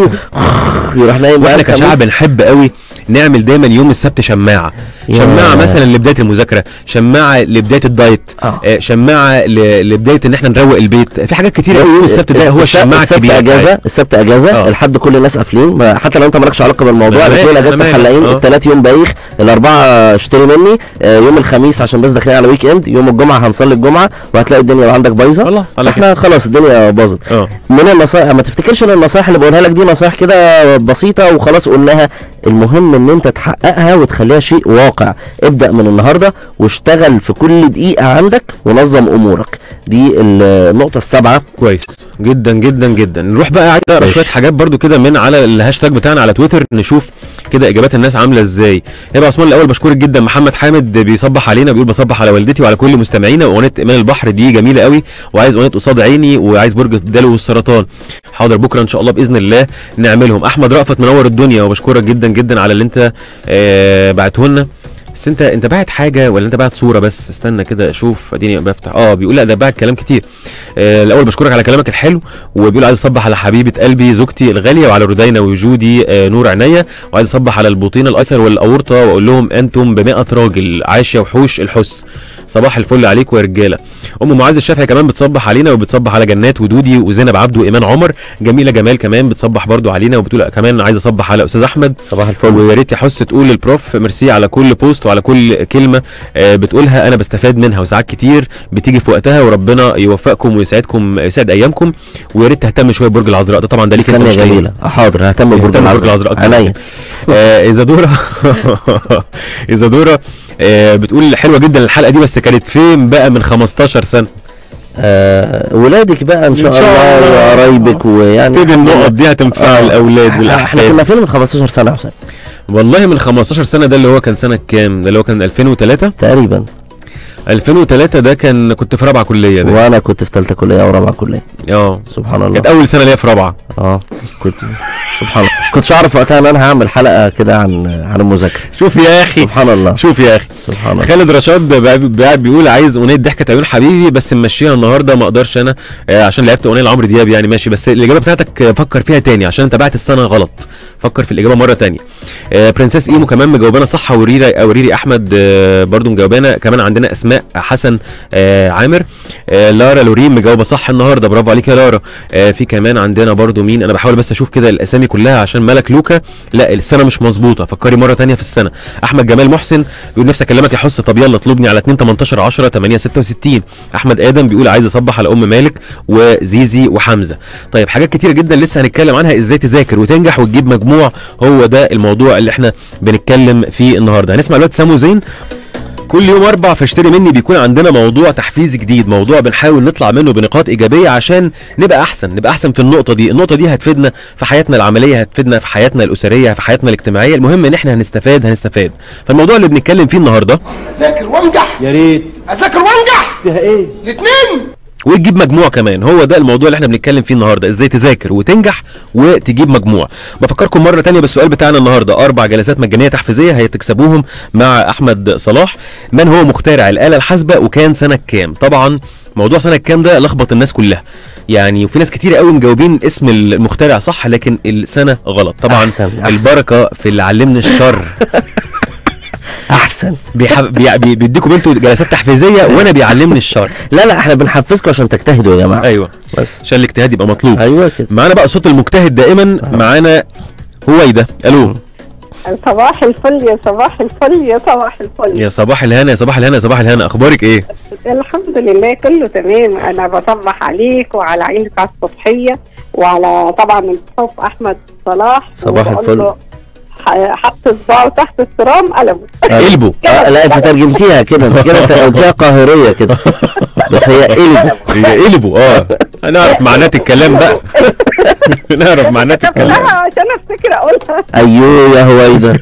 Speaker 3: يروح نايم بقى
Speaker 2: واحنا
Speaker 3: الخميس.
Speaker 2: كشعب بنحب قوي نعمل دايما يوم السبت شماعه
Speaker 3: يا.
Speaker 2: شماعه مثلا لبدايه المذاكره شماعه لبدايه الدايت
Speaker 3: آه.
Speaker 2: آه، شماعه ل- لبدايه ان احنا نروق البيت في حاجات كتير قوي يوم السبت ده هو
Speaker 3: السبت-
Speaker 2: الشماعه
Speaker 3: السبت
Speaker 2: الكبيره
Speaker 3: اجازه
Speaker 2: بتاعتنا.
Speaker 3: السبت اجازه
Speaker 2: آه.
Speaker 3: الحد كل الناس قافلين ما- حتى لو انت مالكش علاقه بالموضوع
Speaker 2: تمام،
Speaker 3: بتقول اجازه
Speaker 2: تمام،
Speaker 3: الحلاقين
Speaker 2: آه.
Speaker 3: الثلاث يوم بايخ الاربعه اشتري مني آه، يوم الخميس عشان بس داخلين على ويك اند يوم الجمعه هنصلي الجمعه وهتلاقي الدنيا عندك بايظه
Speaker 2: خلاص، على
Speaker 3: احنا خلاص الدنيا باظت
Speaker 2: اه
Speaker 3: من النصائح ما تفتكرش ان النصائح اللي بقولها لك دي نصائح كده بسيطه وخلاص قلناها المهم ان انت تحققها وتخليها شيء واقع ابدا من النهارده واشتغل في كل دقيقه عندك ونظم امورك دي النقطه السابعه
Speaker 2: كويس جدا جدا جدا نروح بقى عايز اقرا
Speaker 3: ماشي.
Speaker 2: شويه حاجات برضو كده من على الهاشتاج بتاعنا على تويتر نشوف كده اجابات الناس عامله ازاي هبه عثمان الاول بشكرك جدا محمد حامد بيصبح علينا بيقول بصبح على والدتي وعلى كل مستمعينا واغنيه ايمان البحر دي جميله قوي وعايز اغنيه قصاد عيني وعايز برج الدلو والسرطان حاضر بكره ان شاء الله باذن الله نعملهم احمد رأفت منور الدنيا وبشكرك جدا جدا على اللي انت آه بعته لنا بس انت انت باعت حاجه ولا انت باعت صوره بس استنى كده اشوف اديني بفتح اه بيقول لا ده باعت كلام كتير آه الاول بشكرك على كلامك الحلو وبيقول عايز اصبح على حبيبه قلبي زوجتي الغاليه وعلى ردينا وجودي آه نور عينيا وعايز اصبح على البطين الايسر والاورطه واقول لهم انتم ب 100 راجل عاش يا وحوش الحس صباح الفل عليكم يا رجاله ام معاذ الشافعي كمان بتصبح علينا وبتصبح على جنات ودودي وزينب عبده وايمان عمر جميله جمال كمان بتصبح برضو علينا وبتقول كمان عايز اصبح على استاذ احمد
Speaker 3: صباح الفل
Speaker 2: ويا ريت يا حس تقول للبروف ميرسي على كل بوست وعلى كل كلمه آه، بتقولها انا بستفاد منها وساعات كتير بتيجي في وقتها وربنا يوفقكم ويسعدكم يسعد ايامكم ويا ريت تهتم شويه ببرج العذراء ده طبعا ده ليك انت
Speaker 3: استنى
Speaker 2: مش
Speaker 3: يا
Speaker 2: ليا.
Speaker 3: جميله آه، حاضر ههتم ببرج
Speaker 2: اهتم ببرج
Speaker 3: العذراء
Speaker 2: العذراء أكتر من
Speaker 3: عينيا
Speaker 2: كده. آه ايزادورا ايزادورا آه بتقول حلوه جدا الحلقه دي بس كانت فين بقى من 15 سنه
Speaker 3: آه ولادك بقى ان شاء,
Speaker 2: إن شاء
Speaker 3: الله
Speaker 2: الله.
Speaker 3: وقرايبك ويعني
Speaker 2: اكتب النقط دي هتنفع
Speaker 3: آه.
Speaker 2: الاولاد
Speaker 3: احنا كنا
Speaker 2: والاحفاد
Speaker 3: فين من 15 سنه يا حسين
Speaker 2: والله من 15 سنه ده اللي هو كان سنه كام ده اللي هو كان 2003
Speaker 3: تقريبا
Speaker 2: 2003 ده كان كنت في رابعه كليه بقى.
Speaker 3: وانا كنت في ثالثه كليه او رابعه كليه
Speaker 2: اه
Speaker 3: سبحان الله
Speaker 2: كانت اول سنه ليا في رابعه
Speaker 3: اه كنت سبحان الله كنتش اعرف وقتها ان انا هعمل حلقه كده عن عن المذاكره
Speaker 2: شوف يا اخي
Speaker 3: سبحان الله
Speaker 2: شوف يا اخي
Speaker 3: سبحان الله
Speaker 2: خالد رشاد بقى- بقى بيقول عايز اغنيه ضحكه عيون حبيبي بس ممشيها النهارده ما اقدرش انا آه، عشان لعبت اغنيه لعمرو دياب يعني ماشي بس الاجابه بتاعتك آه، فكر فيها تاني عشان انت بعت السنه غلط فكر في الاجابه مره تانية آه، برنسيس ايمو كمان مجاوبانا صح وريري وريري احمد آه، برضو مجاوبانا كمان عندنا اسماء حسن آه، عامر آه، لارا لورين مجاوبه صح النهارده برافو عليك يا لارا آه، في كمان عندنا برضو مين انا بحاول بس اشوف كده الاسامي كلها عشان ملك لوكا لا السنه مش مظبوطه فكري مره تانية في السنه احمد جمال محسن بيقول نفسي اكلمك يا حس طب يلا اطلبني على 2 18 10 8 66 احمد ادم بيقول عايز اصبح على ام مالك وزيزي وحمزه طيب حاجات كتيره جدا لسه هنتكلم عنها ازاي تذاكر وتنجح وتجيب مجموع هو ده الموضوع اللي احنا بنتكلم فيه النهارده هنسمع دلوقتي سامو زين كل يوم اربع فاشتري مني بيكون عندنا موضوع تحفيزي جديد موضوع بنحاول نطلع منه بنقاط ايجابيه عشان نبقى احسن نبقى احسن في النقطه دي النقطه دي هتفيدنا في حياتنا العمليه هتفيدنا في حياتنا الاسريه في حياتنا الاجتماعيه المهم ان احنا هنستفاد هنستفاد فالموضوع اللي بنتكلم فيه النهارده
Speaker 5: اذاكر وانجح
Speaker 6: يا ريت
Speaker 5: اذاكر وانجح
Speaker 6: فيها ايه
Speaker 5: الاثنين
Speaker 2: وتجيب مجموع كمان هو ده الموضوع اللي احنا بنتكلم فيه النهارده ازاي تذاكر وتنجح وتجيب مجموع بفكركم مره تانية بالسؤال بتاعنا النهارده اربع جلسات مجانيه تحفيزيه هتكسبوهم مع احمد صلاح من هو مخترع الاله الحاسبه وكان سنه كام طبعا موضوع سنه كام ده لخبط الناس كلها يعني وفي ناس كتير قوي مجاوبين اسم المخترع صح لكن السنه غلط طبعا
Speaker 3: أحسن، أحسن.
Speaker 2: البركه في اللي علمني الشر
Speaker 3: احسن
Speaker 2: بيحب بي- بي- بيديكم انتوا جلسات تحفيزيه وانا بيعلمني الشر
Speaker 3: لا لا احنا بنحفزكم عشان تجتهدوا يا جماعه
Speaker 2: ايوه
Speaker 3: بس
Speaker 2: عشان الاجتهاد يبقى مطلوب
Speaker 3: ايوه كده
Speaker 2: معانا بقى صوت المجتهد دائما معانا هويدا الو
Speaker 6: صباح الفل يا صباح الفل يا صباح الفل
Speaker 2: يا صباح الهنا يا صباح الهنا يا صباح الهنا اخبارك ايه
Speaker 6: الحمد لله كله تمام انا بصبح عليك وعلى عينك على الصبحيه وعلى طبعا الصف احمد صلاح
Speaker 3: صباح
Speaker 6: وبقول
Speaker 3: الفل.
Speaker 6: له ح- حط صباعه تحت الترام قلبه
Speaker 2: قلبه
Speaker 3: آه لا انت ترجمتيها كده انت كده انت قلتيها قاهريه كده بس هي قلب
Speaker 2: هي قلبه اه هنعرف معنات الكلام بقى نعرف معنات الكلام
Speaker 6: لا عشان افتكر اقولها
Speaker 3: ايوه يا هويدا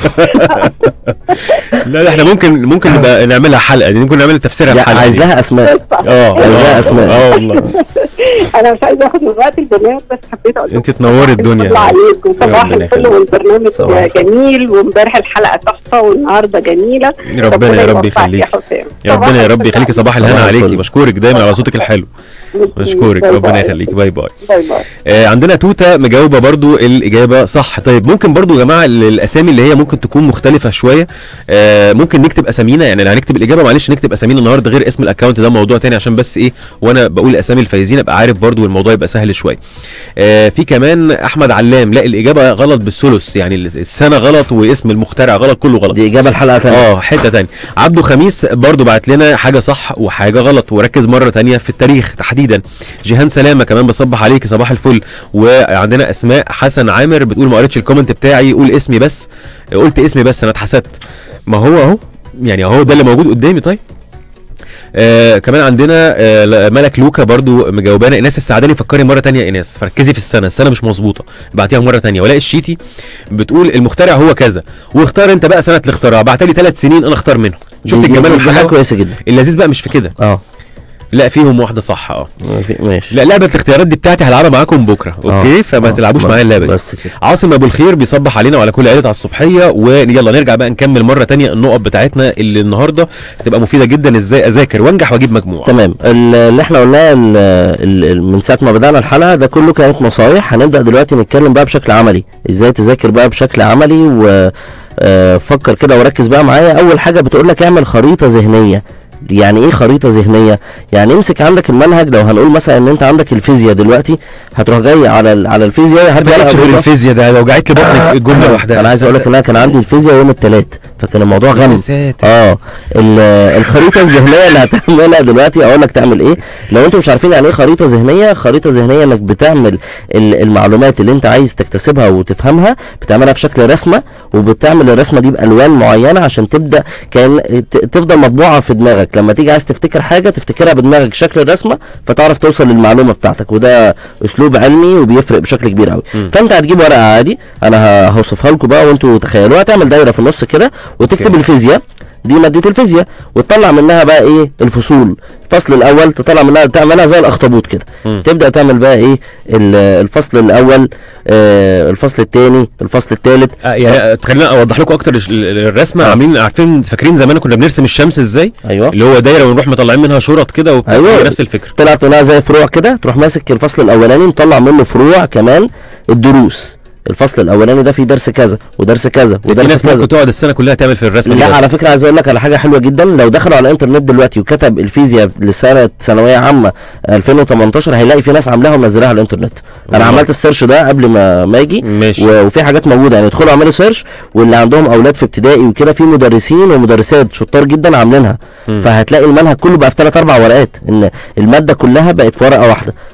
Speaker 2: لا لا احنا ممكن ممكن نبقى نعملها حلقه دي ممكن نعمل تفسيرها
Speaker 3: لا
Speaker 2: الحلقه
Speaker 3: عايز
Speaker 2: دي.
Speaker 3: لها اسماء
Speaker 2: اه
Speaker 3: عايز لها
Speaker 2: اه
Speaker 3: أسماء.
Speaker 2: اه والله
Speaker 6: انا مش عايزه اخد من وقت البرنامج بس حبيت اقول
Speaker 2: انت تنوري الدنيا
Speaker 6: الله عليك وصباح
Speaker 2: ربنا
Speaker 6: الفل
Speaker 2: يخليك.
Speaker 6: والبرنامج
Speaker 3: صباح.
Speaker 6: جميل وامبارح الحلقه تحفه والنهارده جميله
Speaker 2: ربنا يا رب
Speaker 6: يوفقك
Speaker 2: يخليك.
Speaker 6: يا حسام
Speaker 2: يا ربنا يا رب يخليكي صباح الهنا
Speaker 3: صباح
Speaker 2: عليكي
Speaker 3: الفل.
Speaker 2: بشكرك دايما على صوتك الحلو بشكرك
Speaker 6: باي
Speaker 2: ربنا
Speaker 6: باي.
Speaker 2: يخليك باي باي
Speaker 6: باي باي
Speaker 2: آه عندنا توته مجاوبه برضو الاجابه صح طيب ممكن برضو يا جماعه ال- الاسامي اللي هي ممكن تكون مختلفه شويه آه ممكن نكتب اسامينا يعني لو هنكتب الاجابه معلش نكتب اسامينا النهارده غير اسم الاكونت ده موضوع تاني عشان بس ايه وانا بقول اسامي الفايزين ابقى عارف برضو الموضوع يبقى سهل شويه آه في كمان احمد علام لا الاجابه غلط بالثلث يعني السنه غلط واسم المخترع غلط كله غلط
Speaker 3: دي اجابه الحلقه تانية
Speaker 2: اه حته تانية عبده خميس برضو بعت لنا حاجه صح وحاجه غلط وركز مره تانية في التاريخ تحديدا جيهان سلامه كمان بصبح عليك صباح الفل وعندنا اسماء حسن عامر بتقول ما قريتش الكومنت بتاعي قول اسمي بس قلت اسمي بس انا اتحسدت ما هو اهو يعني اهو ده اللي موجود قدامي طيب آه كمان عندنا آه لا- ملك لوكا برضو مجاوبانا ايناس السعداني فكري مره تانية يا ايناس فركزي في السنه السنه مش مظبوطه بعتيها مره تانية ولاء الشيتي بتقول المخترع هو كذا واختار انت بقى سنه الاختراع بعت لي ثلاث سنين انا اختار منهم شفت
Speaker 3: دي- دي-
Speaker 2: الجمال
Speaker 3: دي حاجه
Speaker 2: والحلاوه
Speaker 3: كويسه جدا
Speaker 2: اللذيذ بقى مش في كده
Speaker 3: اه
Speaker 2: لا فيهم واحده صح اه
Speaker 3: في- ماشي
Speaker 2: لا لعبه الاختيارات دي بتاعتي هلعبها معاكم بكره اوكي
Speaker 3: آه.
Speaker 2: فما
Speaker 3: آه.
Speaker 2: تلعبوش
Speaker 3: بس-
Speaker 2: معايا اللعبه دي
Speaker 3: بس كده
Speaker 2: عاصم ابو الخير بيصبح علينا وعلى كل عيله على الصبحيه ويلا نرجع بقى نكمل مره تانية النقط بتاعتنا اللي النهارده هتبقى مفيده جدا ازاي اذاكر وانجح واجيب مجموع
Speaker 3: تمام ال- اللي احنا قلناه ال- ال- ال- من ساعه ما بدانا الحلقه ده كله كانت نصايح هنبدا دلوقتي نتكلم بقى بشكل عملي ازاي تذاكر بقى بشكل عملي وفكر كده وركز بقى معايا اول حاجه بتقول لك اعمل خريطه ذهنيه يعني ايه خريطه ذهنيه يعني امسك عندك المنهج لو هنقول مثلا ان انت عندك الفيزياء دلوقتي هتروح جاي على ال- على الفيزياء هات
Speaker 2: ما
Speaker 3: ورقة
Speaker 2: لقيتش غير
Speaker 3: بيضاء.
Speaker 2: الفيزياء ده لو جعت لي بطنك الجمله لوحدها
Speaker 3: انا عايز اقول لك ان انا كان عندي الفيزياء يوم الثلاث فكان الموضوع
Speaker 2: يا
Speaker 3: غم
Speaker 2: ساتر.
Speaker 3: اه ال- الخريطه الذهنيه اللي هتعملها دلوقتي اقول لك تعمل ايه لو انتوا مش عارفين يعني ايه خريطه ذهنيه خريطه ذهنيه انك بتعمل ال- المعلومات اللي انت عايز تكتسبها وتفهمها بتعملها في شكل رسمه وبتعمل الرسمه دي بالوان معينه عشان تبدا كان ت- تفضل مطبوعه في دماغك لما تيجي عايز تفتكر حاجه تفتكرها بدماغك شكل الرسمه فتعرف توصل للمعلومه بتاعتك وده اسلوب علمي وبيفرق بشكل كبير قوي فانت هتجيب ورقه عادي انا ه- هوصفها لكم بقى وانتوا تخيلوها تعمل دايره في النص كده وتكتب
Speaker 2: أوكي.
Speaker 3: الفيزياء دي مادة الفيزياء وتطلع منها بقى ايه الفصول الفصل الاول تطلع منها تعملها زي الاخطبوط كده
Speaker 2: مم.
Speaker 3: تبدا تعمل بقى ايه ال- الفصل الاول آه الفصل الثاني الفصل الثالث
Speaker 2: آه يعني خلينا اوضح لكم اكتر الش- ال- الرسمه
Speaker 3: آه.
Speaker 2: عاملين عارفين فاكرين زمان كنا بنرسم الشمس ازاي
Speaker 3: ايوه
Speaker 2: اللي هو دايره ونروح مطلعين منها شرط كده وبتاع
Speaker 3: أيوة.
Speaker 2: هي نفس الفكره
Speaker 3: طلعت منها زي فروع كده تروح ماسك الفصل الاولاني مطلع منه فروع كمان الدروس الفصل الاولاني ده فيه درس كذا ودرس كذا
Speaker 2: في
Speaker 3: ودرس
Speaker 2: ناس
Speaker 3: كذا
Speaker 2: ممكن تقعد السنه كلها تعمل في الرسمه دي
Speaker 3: لا
Speaker 2: بس.
Speaker 3: على فكره عايز اقول لك على حاجه حلوه جدا لو دخلوا على الانترنت دلوقتي وكتب الفيزياء لسنه ثانويه عامه 2018 هيلاقي في ناس عاملاها ومنزلاها على الانترنت انا
Speaker 2: والله.
Speaker 3: عملت السيرش ده قبل ما ما اجي
Speaker 2: ماشي.
Speaker 3: و- وفي حاجات موجوده يعني ادخلوا اعملوا سيرش واللي عندهم اولاد في ابتدائي وكده في مدرسين ومدرسات شطار جدا عاملينها فهتلاقي المنهج كله بقى في ثلاث اربع ورقات ان الماده كلها بقت في ورقه واحده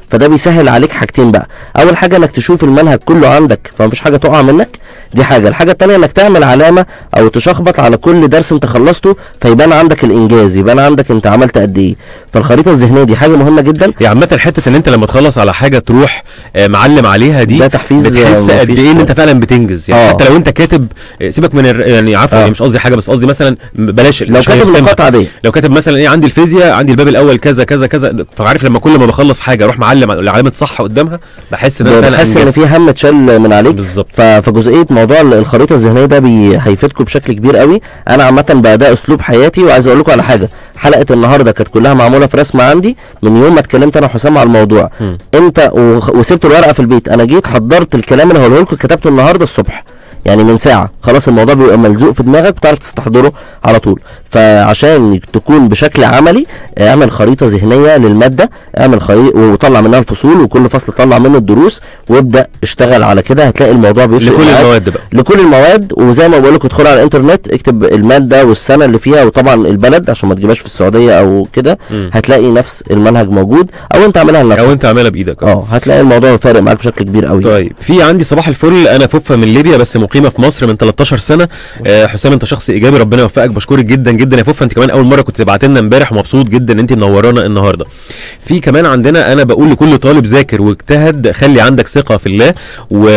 Speaker 3: فده بيسهل عليك حاجتين بقى اول حاجه انك تشوف المنهج كله عندك فمفيش حاجه تقع منك دي حاجه الحاجه التانية انك تعمل علامه او تشخبط على كل درس انت خلصته فيبان عندك الانجاز يبان عندك انت عملت قد ايه فالخريطه الذهنيه دي حاجه مهمه جدا
Speaker 2: هي عامة حتة ان انت لما تخلص على حاجة تروح آه، معلم عليها دي
Speaker 3: ده تحفيز
Speaker 2: بتحس
Speaker 3: آه،
Speaker 2: قد
Speaker 3: مفيش
Speaker 2: ايه ان
Speaker 3: كده.
Speaker 2: انت فعلا بتنجز يعني
Speaker 3: آه.
Speaker 2: حتى لو انت كاتب آه، سيبك من الر- يعني عفوا
Speaker 3: آه.
Speaker 2: يعني مش قصدي حاجة بس قصدي مثلا بلاش
Speaker 3: لو
Speaker 2: مش
Speaker 3: كاتب
Speaker 2: هيرسمها.
Speaker 3: نقاط عاديه
Speaker 2: لو كاتب مثلا ايه عندي الفيزياء عندي الباب الاول كذا كذا كذا فعارف لما كل ما بخلص حاجه اروح معلم على علامه صح قدامها بحس ان انا فعلا
Speaker 3: بتحس ان
Speaker 2: انجزت
Speaker 3: في هم اتشال من عليك
Speaker 2: بالظبط
Speaker 3: ف- فجزئيه موضوع ال- الخريطه الذهنيه ده بي... هيفيدكم بشكل كبير قوي انا عامه بقى ده اسلوب حياتي وعايز اقول لكم على حاجه حلقه النهارده كانت كلها معموله في رسمه عندي من يوم ما اتكلمت انا وحسام على الموضوع
Speaker 2: مم.
Speaker 3: انت وخ- وسبت الورقه في البيت انا جيت حضرت الكلام اللي هقوله لكم كتبته النهارده الصبح يعني من ساعه خلاص الموضوع بيبقى ملزوق في دماغك بتعرف تستحضره على طول فعشان تكون بشكل عملي اعمل خريطه ذهنيه للماده اعمل خريطه وطلع منها الفصول وكل فصل طلع منه الدروس وابدا اشتغل على كده هتلاقي الموضوع بيفرق
Speaker 2: لكل
Speaker 3: معاك.
Speaker 2: المواد بقى
Speaker 3: لكل المواد وزي ما بقول لك ادخل على الانترنت اكتب الماده والسنه اللي فيها وطبعا البلد عشان ما تجيبهاش في السعوديه او كده
Speaker 2: مم.
Speaker 3: هتلاقي نفس المنهج موجود او انت اعملها لنفسك
Speaker 2: او انت عاملها بايدك
Speaker 3: اه هتلاقي الموضوع فارق معاك بشكل كبير قوي
Speaker 2: طيب في عندي صباح الفل انا فوفا من ليبيا بس مقيمه في مصر من 13 سنه آه حسام انت شخص ايجابي ربنا يوفقك بشكرك جدا جدا يا فوفا انت كمان اول مره كنت تبعت لنا امبارح ومبسوط جدا ان انت منورانا النهارده في كمان عندنا انا بقول لكل طالب ذاكر واجتهد خلي عندك ثقه في الله و...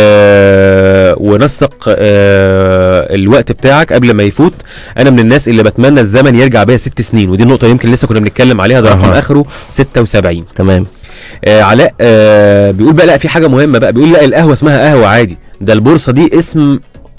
Speaker 2: ونسق آه الوقت بتاعك قبل ما يفوت انا من الناس اللي بتمنى الزمن يرجع بيا ست سنين ودي النقطه يمكن لسه كنا بنتكلم عليها ده رقم
Speaker 3: أها.
Speaker 2: اخره 76
Speaker 3: تمام
Speaker 2: آه علاء آه بيقول بقى لا في حاجه مهمه بقى بيقول لا القهوه اسمها قهوه عادي ده البورصه دي اسم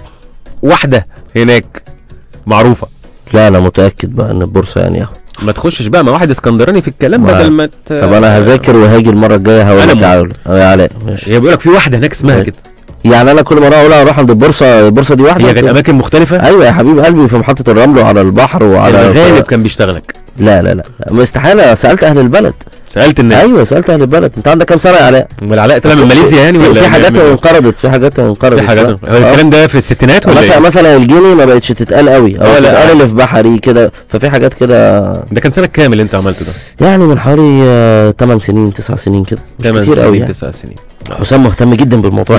Speaker 2: واحده هناك معروفه
Speaker 3: لا انا متاكد بقى ان البورصه يعني قهوه
Speaker 2: ما تخشش بقى مع واحد اسكندراني في الكلام
Speaker 3: ما-
Speaker 2: بدل ما ت...
Speaker 3: طب انا هذاكر وهاجي المره الجايه هقول
Speaker 2: أنا
Speaker 3: لك
Speaker 2: موافق.
Speaker 3: تعالى اه يا علاء ماشي
Speaker 2: هي بيقول لك في واحده هناك اسمها
Speaker 3: طيب.
Speaker 2: كده
Speaker 3: يعني انا كل مره اقول اروح عند البورصه البورصه دي واحده
Speaker 2: هي كانت اماكن مختلفه
Speaker 3: ايوه يا حبيب قلبي في محطه الرمل وعلى البحر
Speaker 2: في
Speaker 3: وعلى
Speaker 2: الغالب كان بيشتغلك
Speaker 3: لا لا لا ما استحاله سالت اهل البلد
Speaker 2: سالت الناس
Speaker 3: ايوه سالت اهل البلد انت عندك كام سنه يا علاء
Speaker 2: امال علاء طلع من ماليزيا يعني
Speaker 3: في-
Speaker 2: ولا
Speaker 3: في حاجات
Speaker 2: بيعمل إيه؟
Speaker 3: انقرضت في حاجات انقرضت
Speaker 2: في حاجات
Speaker 3: آه.
Speaker 2: هو الكلام ده في الستينات ولا
Speaker 3: مثلا
Speaker 2: إيه؟
Speaker 3: مثلا الجيني ما بقتش تتقال قوي او
Speaker 2: آه، لا.
Speaker 3: تتقال اللي في بحري كده ففي حاجات كده
Speaker 2: ده كان سنه كام اللي انت عملته ده؟
Speaker 3: يعني من حوالي 8 سنين 9 سنين كده مش
Speaker 2: 8
Speaker 3: كتير قوي
Speaker 2: سنين
Speaker 3: يعني.
Speaker 2: 9 سنين
Speaker 3: حسام مهتم جدا بالموضوع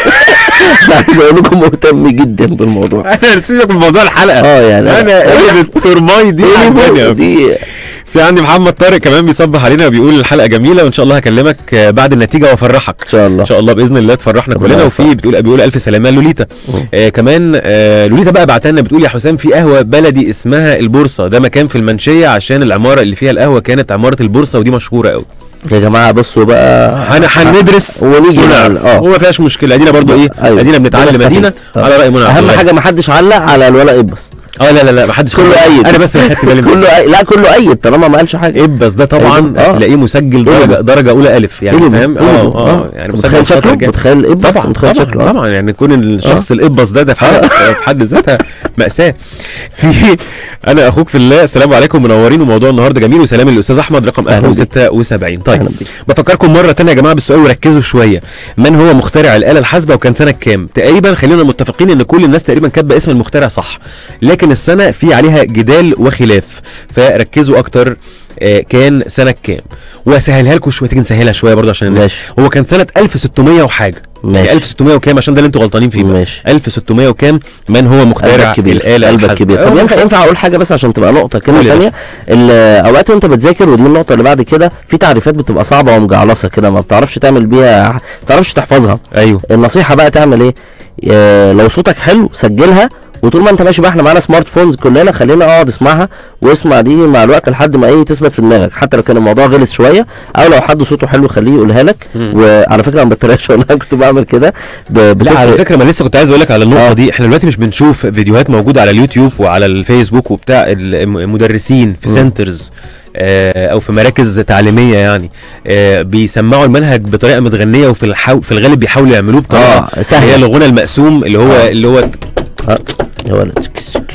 Speaker 3: عايز اقول لكم مهتم جدا بالموضوع
Speaker 2: انا سيبك من موضوع الحلقه
Speaker 3: اه يعني
Speaker 2: انا ايه الترماي دي عجباني أوي.
Speaker 3: دي
Speaker 2: في عندي محمد طارق كمان بيصبح علينا وبيقول الحلقه جميله وان شاء الله هكلمك آه، بعد النتيجه وافرحك
Speaker 3: ان شاء الله
Speaker 2: ان شاء الله باذن الله تفرحنا
Speaker 3: ربنا
Speaker 2: كلنا
Speaker 3: يوفقك.
Speaker 2: وفي بتقول بيقول الف سلامه لوليتا
Speaker 3: مم.
Speaker 2: آه كمان آه لوليتا بقى بعت لنا بتقول يا حسام في قهوه بلدي اسمها البورصه ده مكان في المنشيه عشان العماره اللي فيها القهوه كانت عماره البورصه ودي مشهوره قوي
Speaker 3: يا جماعه بصوا بقى
Speaker 2: هن هندرس
Speaker 3: ونيجي
Speaker 2: ونعرف
Speaker 3: نعمل- اه
Speaker 2: هو ما فيهاش مشكله ادينا برضو ايه
Speaker 3: أيوة.
Speaker 2: ادينا بنتعلم
Speaker 3: بنستفيد.
Speaker 2: ادينا
Speaker 3: طبعا.
Speaker 2: على راي منى عبد
Speaker 3: اهم
Speaker 2: الله.
Speaker 3: حاجه ما حدش علق على الولا ابس
Speaker 2: اه لا لا لا ما حدش
Speaker 3: كله
Speaker 2: خد-
Speaker 3: أيد.
Speaker 2: انا بس اللي خدت بالي منه.
Speaker 3: كله أي... لا كله ايد طالما ما قالش حاجه
Speaker 2: ابس ده طبعا
Speaker 3: آه.
Speaker 2: هتلاقيه مسجل
Speaker 3: إيه
Speaker 2: درجه
Speaker 3: ده؟
Speaker 2: درجه اولى الف يعني
Speaker 3: إيه ده؟
Speaker 2: فاهم
Speaker 3: إيه ده؟
Speaker 2: اه اه يعني مسجل
Speaker 3: متخيل
Speaker 2: شاطر
Speaker 3: شكله
Speaker 2: جدا
Speaker 3: متخيل ابس
Speaker 2: طبعا
Speaker 3: متخيل
Speaker 2: طبعا
Speaker 3: شكله آه.
Speaker 2: طبعا يعني كون الشخص الابس ده ده في حد في حد ذاتها ماساه في انا اخوك في الله السلام عليكم منورين وموضوع النهارده جميل وسلام للاستاذ احمد رقم
Speaker 3: أهلا
Speaker 2: اخره
Speaker 3: بيك.
Speaker 2: 76 طيب
Speaker 3: أهلا بيك.
Speaker 2: بفكركم مره تانية يا جماعه بالسؤال وركزوا شويه من هو مخترع الاله الحاسبه وكان سنه كام تقريبا خلينا متفقين ان كل الناس تقريبا كاتبه اسم المخترع صح لكن السنه في عليها جدال وخلاف فركزوا اكتر آه، كان سنه كام واسهلها لكم شويه تيجي نسهلها شويه برضه عشان
Speaker 3: ماشي
Speaker 2: هو كان سنه 1600 وحاجه يعني
Speaker 3: ماشي
Speaker 2: 1600 وكام عشان ده اللي انتوا غلطانين فيه بقى.
Speaker 3: ماشي
Speaker 2: 1600 وكام من هو مخترع
Speaker 3: قلبك كبير
Speaker 2: الاله
Speaker 3: قلبك
Speaker 2: الحاسبة؟
Speaker 3: كبير طب
Speaker 2: آه،
Speaker 3: ينفع ينفع اقول حاجه بس عشان تبقى نقطه كده
Speaker 2: قول يا
Speaker 3: ثانيه ال- اوقات وانت بتذاكر ودي النقطه اللي بعد كده في تعريفات بتبقى صعبه ومجعلصه كده ما بتعرفش تعمل بيها ما بتعرفش تحفظها
Speaker 2: ايوه
Speaker 3: النصيحه بقى تعمل ايه آه، لو صوتك حلو سجلها وطول ما انت ماشي بقى احنا معانا سمارت فونز كلنا خلينا اقعد اسمعها واسمع دي مع الوقت لحد ما ايه تثبت في دماغك حتى لو كان الموضوع غلس شويه او لو حد صوته حلو خليه يقولها لك وعلى فكره انا ما بتريقش والله كنت بعمل كده ب-
Speaker 2: لا على
Speaker 3: بتفرق.
Speaker 2: فكره ما لسه كنت عايز اقول لك على النقطه
Speaker 3: آه.
Speaker 2: دي احنا دلوقتي مش بنشوف فيديوهات موجوده على اليوتيوب وعلى الفيسبوك وبتاع الم- المدرسين في
Speaker 3: مم.
Speaker 2: سنترز آه، او في مراكز تعليميه يعني آه، بيسمعوا المنهج بطريقه متغنيه وفي الحو... في الغالب بيحاولوا يعملوه بطريقه
Speaker 3: اه سهل
Speaker 2: هي الغنى المقسوم اللي هو
Speaker 3: آه.
Speaker 2: اللي هو
Speaker 3: آه، يا ولد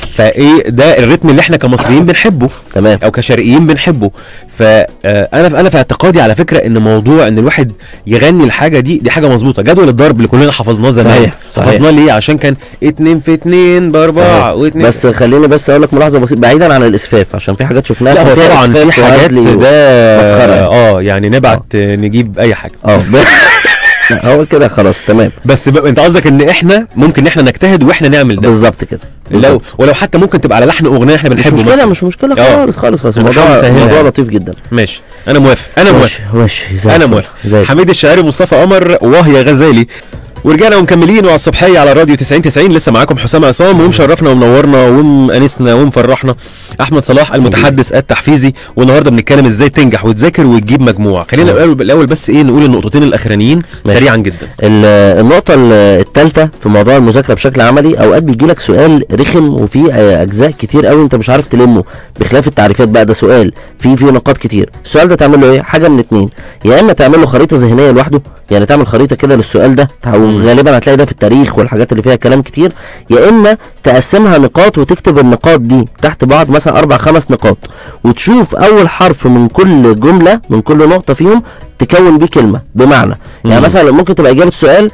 Speaker 2: فايه ده الريتم اللي احنا كمصريين بنحبه
Speaker 3: تمام
Speaker 2: او كشرقيين بنحبه فانا انا في اعتقادي على فكره ان موضوع ان الواحد يغني الحاجه دي دي حاجه مظبوطه جدول الضرب اللي كلنا حفظناه زمان
Speaker 3: صحيح، صحيح.
Speaker 2: حفظناه ليه عشان كان اتنين في اتنين باربعه
Speaker 3: صحيح.
Speaker 2: واتنين
Speaker 3: بس خليني بس اقول لك ملاحظه بسيطه بعيدا عن الاسفاف عشان في حاجات شفناها
Speaker 2: لا هو
Speaker 3: فيها
Speaker 2: طبعا
Speaker 3: إسفاف
Speaker 2: في حاجات
Speaker 3: وهزلي و-
Speaker 2: ده
Speaker 3: مسخرة يعني.
Speaker 2: اه يعني نبعت نجيب اي حاجه
Speaker 3: اه ب- لا هو كده خلاص تمام
Speaker 2: بس ب... انت قصدك ان احنا ممكن ان احنا نجتهد واحنا نعمل ده
Speaker 3: بالظبط كده
Speaker 2: لو
Speaker 3: بالظبط.
Speaker 2: ولو حتى ممكن تبقى على لحن اغنيه احنا
Speaker 3: مش
Speaker 2: بنحبه
Speaker 3: مشكله
Speaker 2: مثلا.
Speaker 3: مش مشكله
Speaker 2: آه.
Speaker 3: خالص خالص خالص
Speaker 2: أنا
Speaker 3: الموضوع
Speaker 2: بحاول أسهلها
Speaker 3: الموضوع
Speaker 2: يعني.
Speaker 3: لطيف جدا
Speaker 2: ماشي انا موافق انا موافق
Speaker 3: ماشي ماشي زي
Speaker 2: انا
Speaker 3: الفل.
Speaker 2: موافق
Speaker 3: زي الفل.
Speaker 2: حميد الشاعري مصطفى قمر وهي غزالي ورجعنا ومكملين وعلى الصبحيه على الراديو 90 90 لسه معاكم حسام عصام ومشرفنا ومنورنا ومأنسنا ومفرحنا احمد صلاح المتحدث التحفيزي والنهارده بنتكلم ازاي تنجح وتذاكر وتجيب مجموع خلينا الاول الاول بس ايه نقول النقطتين الاخرانيين
Speaker 3: ماشي.
Speaker 2: سريعا جدا
Speaker 3: ال- النقطة الثالثة في موضوع المذاكرة بشكل عملي أوقات بيجي لك سؤال رخم وفيه آه، أجزاء كتير قوي أنت مش عارف تلمه بخلاف التعريفات بقى ده سؤال فيه فيه نقاط كتير السؤال ده تعمل له إيه؟ حاجة من اتنين يا إما تعمل له خريطة ذهنية لوحده يعني تعمل خريطة كده للسؤال ده تع- وغالبا هتلاقي ده في التاريخ والحاجات اللي فيها كلام كتير يا إما تقسمها نقاط وتكتب النقاط دي تحت بعض مثلا أربع خمس نقاط وتشوف أول حرف من كل جملة من كل نقطة فيهم تكون بيه كلمة بمعنى يعني
Speaker 2: مم.
Speaker 3: مثلا ممكن تبقى إجابة السؤال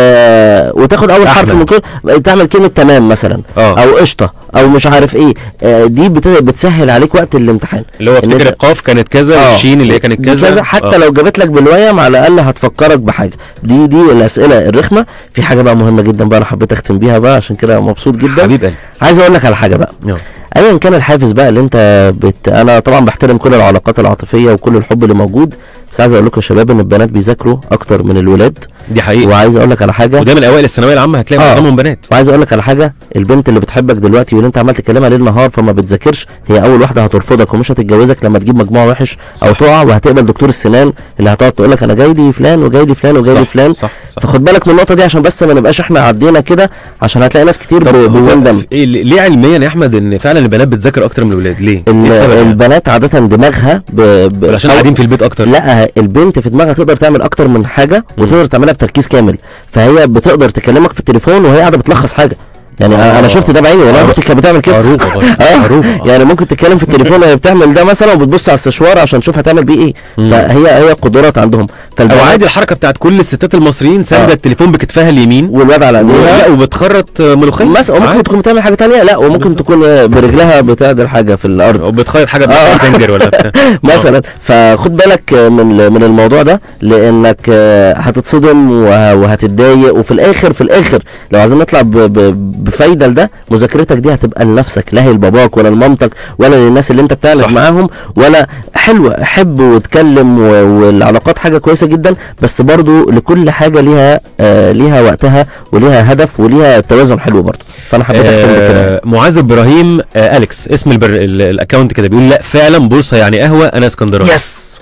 Speaker 3: آه وتاخد أول حرف
Speaker 2: أحمد.
Speaker 3: من كل تعمل كلمة تمام مثلا
Speaker 2: آه.
Speaker 3: أو قشطة أو مش عارف إيه آه دي بت- بتسهل عليك وقت الامتحان
Speaker 2: اللي هو
Speaker 3: إن
Speaker 2: افتكر
Speaker 3: أنت-
Speaker 2: القاف كانت كذا
Speaker 3: آه.
Speaker 2: والشين اللي هي كانت كذا
Speaker 3: حتى
Speaker 2: آه.
Speaker 3: لو جابت لك بالوايم على الاقل هتفكرك بحاجه دي دي الاسئله الرخمه في حاجه بقى مهمه جدا بقى انا حبيت اختم بيها بقى عشان كده مبسوط جدا
Speaker 2: حبيب قلبي
Speaker 3: عايز اقول لك على حاجه بقى
Speaker 2: آه.
Speaker 3: ايا كان الحافز بقى اللي انت بت... انا طبعا بحترم كل العلاقات العاطفيه وكل الحب اللي موجود بس عايز اقول لكم يا شباب ان البنات بيذاكروا اكتر من الولاد
Speaker 2: دي حقيقه
Speaker 3: وعايز اقول لك على حاجه
Speaker 2: وده من اوائل الثانويه العامه هتلاقي
Speaker 3: آه.
Speaker 2: معظمهم بنات
Speaker 3: وعايز اقول لك على حاجه البنت اللي بتحبك دلوقتي واللي انت عمال تكلمها ليل نهار فما بتذاكرش هي اول واحده هترفضك ومش هتتجوزك لما تجيب مجموع وحش او
Speaker 2: صح.
Speaker 3: تقع وهتقبل دكتور السنان اللي هتقعد تقول لك انا جاي لي فلان وجاي لي فلان وجاي لي
Speaker 2: صح،
Speaker 3: فلان
Speaker 2: صح صح
Speaker 3: فخد بالك من النقطه دي عشان بس ما نبقاش احنا عدينا كده عشان هتلاقي ناس كتير
Speaker 2: طب
Speaker 3: ب-
Speaker 2: هو
Speaker 3: بتندم
Speaker 2: إيه ليه علميا يا احمد ان فعلا البنات بتذاكر اكتر من الولاد ليه؟ ايه
Speaker 3: ال-
Speaker 2: السبب؟ يعني؟
Speaker 3: البنات عاده دماغها ب... ب...
Speaker 2: ولا عشان
Speaker 3: أو-
Speaker 2: قاعدين في البيت اكتر
Speaker 3: لا البنت في دماغها تقدر تعمل اكتر من حاجه وتقدر تعملها بتركيز كامل فهي بتقدر تكلمك في التليفون وهي قاعده بتلخص حاجه يعني
Speaker 2: آه.
Speaker 3: انا شفت ده بعيني والله
Speaker 2: عروق-
Speaker 3: اختي كانت بتعمل كده
Speaker 2: عروقة برضه،
Speaker 3: اه
Speaker 2: عروقة.
Speaker 3: يعني ممكن تتكلم في التليفون وهي بتعمل ده مثلا وبتبص على السشوار عشان تشوف هتعمل بيه ايه فهي هي قدرات عندهم
Speaker 2: او
Speaker 3: فالبنات
Speaker 2: عادي الحركه بتاعت كل الستات المصريين ساندة
Speaker 3: آه.
Speaker 2: التليفون بكتفها اليمين
Speaker 3: والواد على
Speaker 2: لا
Speaker 3: ايديها
Speaker 2: وبتخرط ملوخيه
Speaker 3: مثلا وممكن
Speaker 2: عادي.
Speaker 3: تكون بتعمل حاجه تانية لا وممكن
Speaker 2: بالظبط.
Speaker 3: تكون برجلها بتعدل حاجه في الارض
Speaker 2: وبتخيط حاجه
Speaker 3: آه.
Speaker 2: بتاع سنجر ولا بتاع
Speaker 3: مثلا فخد بالك من من الموضوع ده لانك آه، هتتصدم وه- وهتتضايق وفي الاخر في الاخر لو عايزين نطلع ب- ب- بفايده لده مذاكرتك دي هتبقى لنفسك لا هي لباباك ولا لمامتك ولا للناس اللي انت بتعند
Speaker 2: صح.
Speaker 3: معاهم ولا حلوه حب واتكلم و- والعلاقات حاجه كويسه جدا بس برضو لكل حاجه ليها آه ليها وقتها وليها هدف وليها توازن حلو برضو فانا حبيت اختم بكده
Speaker 2: آه معاذ ابراهيم آه اليكس اسم البر... ال- الاكونت كده بيقول لا فعلا بورصه يعني قهوه انا اسكندراني
Speaker 3: يس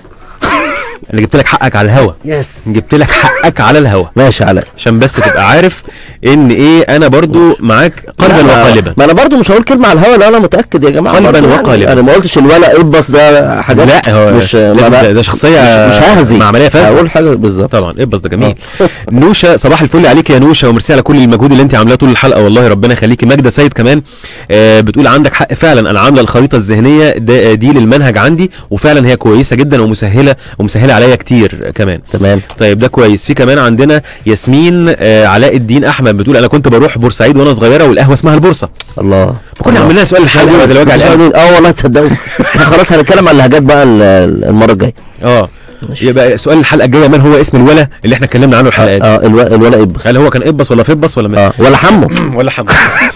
Speaker 2: انا جبت لك حقك على الهوا
Speaker 3: يس
Speaker 2: جبت لك حقك على الهوا
Speaker 3: ماشي علاء
Speaker 2: عشان بس تبقى عارف ان ايه انا برضو معاك قلبا
Speaker 3: لا، ما-
Speaker 2: وقالبا
Speaker 3: ما انا برضو مش هقول كلمه على الهوا لا انا متاكد يا جماعه
Speaker 2: قلباً
Speaker 3: برضو يعني
Speaker 2: وقالباً.
Speaker 3: انا ما قلتش الولا ابص ده حاجات
Speaker 2: لا هو
Speaker 3: مش
Speaker 2: لازم
Speaker 3: ما
Speaker 2: ده,
Speaker 3: بقى-
Speaker 2: ده شخصيه
Speaker 3: مش, مش ههزي
Speaker 2: مع عمليه فاسده
Speaker 3: هقول حاجه بالظبط
Speaker 2: طبعا ابس ده جميل نوشه صباح الفل عليك يا نوشه وميرسي على كل المجهود اللي انت عاملاه طول الحلقه والله ربنا يخليكي ماجده سيد كمان آه بتقول عندك حق فعلا انا عامله الخريطه الذهنيه ده- دي للمنهج عندي وفعلا هي كويسه جدا ومسهله ومسهله عليا كتير كمان
Speaker 3: تمام
Speaker 2: طيب ده كويس في كمان عندنا ياسمين آه علاء الدين احمد بتقول انا كنت بروح بورسعيد وانا صغيره والقهوه اسمها البورصه
Speaker 3: الله
Speaker 2: كنا
Speaker 3: الله.
Speaker 2: عملنا سؤال الحلقه بعد الوجع القلب
Speaker 3: سؤالين. اه والله تصدقوا احنا خلاص هنتكلم عن اللهجات بقى ال- ال- المره الجايه
Speaker 2: اه
Speaker 3: ماشي.
Speaker 2: يبقى سؤال الحلقه الجايه من هو اسم الولا اللي احنا اتكلمنا عنه الحلقه دي
Speaker 3: اه الو- الولا ابص
Speaker 2: هل هو كان ابس ولا فبس ولا من
Speaker 3: اه ولا حمو
Speaker 2: ولا حمد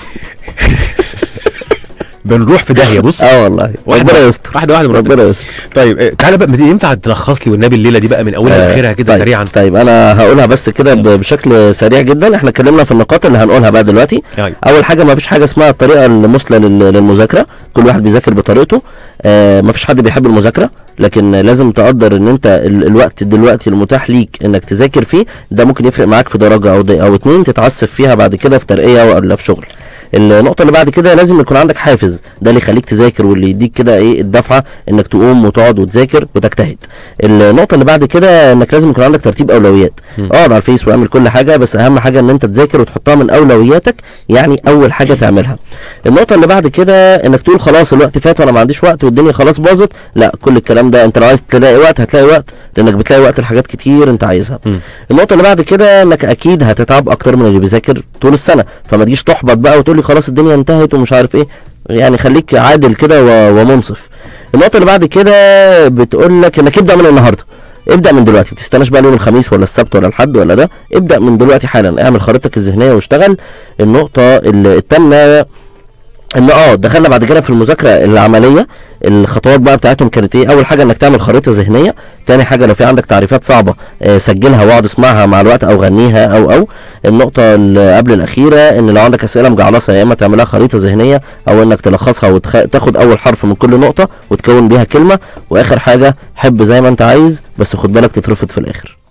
Speaker 2: بنروح في داهيه بص
Speaker 3: اه والله ربنا يستر
Speaker 2: واحده واحده بنروح
Speaker 3: ربنا يستر
Speaker 2: طيب آه، تعالى بقى ما ينفع تلخص لي والنبي الليله دي بقى من اولها
Speaker 3: آه،
Speaker 2: لاخرها كده
Speaker 3: طيب
Speaker 2: سريعا
Speaker 3: طيب انا هقولها بس كده ب- بشكل سريع جدا احنا اتكلمنا في النقاط اللي هنقولها بقى دلوقتي
Speaker 2: أيوة.
Speaker 3: اول حاجه ما فيش حاجه اسمها الطريقه المثلى لل- للمذاكره كل واحد بيذاكر بطريقته آه ما فيش حد بيحب المذاكره لكن لازم تقدر ان انت ال- الوقت دلوقتي المتاح ليك انك تذاكر فيه ده ممكن يفرق معاك في درجه او د- او اتنين تتعسف فيها بعد كده في ترقيه ولا في شغل النقطه اللي بعد كده لازم يكون عندك حافز ده اللي يخليك تذاكر واللي يديك كده ايه الدفعه انك تقوم وتقعد وتذاكر وتجتهد النقطه اللي بعد كده انك لازم يكون عندك ترتيب اولويات اقعد على الفيس واعمل كل حاجه بس اهم حاجه ان انت تذاكر وتحطها من اولوياتك يعني اول حاجه تعملها النقطه اللي بعد كده انك تقول خلاص الوقت فات وانا ما عنديش وقت والدنيا خلاص باظت لا كل الكلام ده انت لو عايز تلاقي وقت هتلاقي وقت لانك بتلاقي وقت لحاجات كتير انت عايزها النقطه اللي بعد كده انك اكيد هتتعب اكتر من اللي بيذاكر طول السنه فما تجيش تحبط بقى وتقول لي خلاص الدنيا انتهت ومش عارف ايه يعني خليك عادل كده و- ومنصف النقطه اللي بعد كده بتقول لك انك ابدا من النهارده ابدا من دلوقتي ما تستناش بقى اليوم الخميس ولا السبت ولا الحد ولا ده ابدا من دلوقتي حالا اعمل خريطتك الذهنيه واشتغل النقطه الثانيه ان اه دخلنا بعد كده في المذاكره العمليه الخطوات بقى بتاعتهم كانت ايه اول حاجه انك تعمل خريطه ذهنيه تاني حاجه لو في عندك تعريفات صعبه آه سجلها واقعد اسمعها مع الوقت او غنيها او او النقطه اللي قبل الاخيره ان لو عندك اسئله مجعلصه يا اما تعملها خريطه ذهنيه او انك تلخصها وتاخد اول حرف من كل نقطه وتكون بيها كلمه واخر حاجه حب زي ما انت عايز بس خد بالك تترفض في الاخر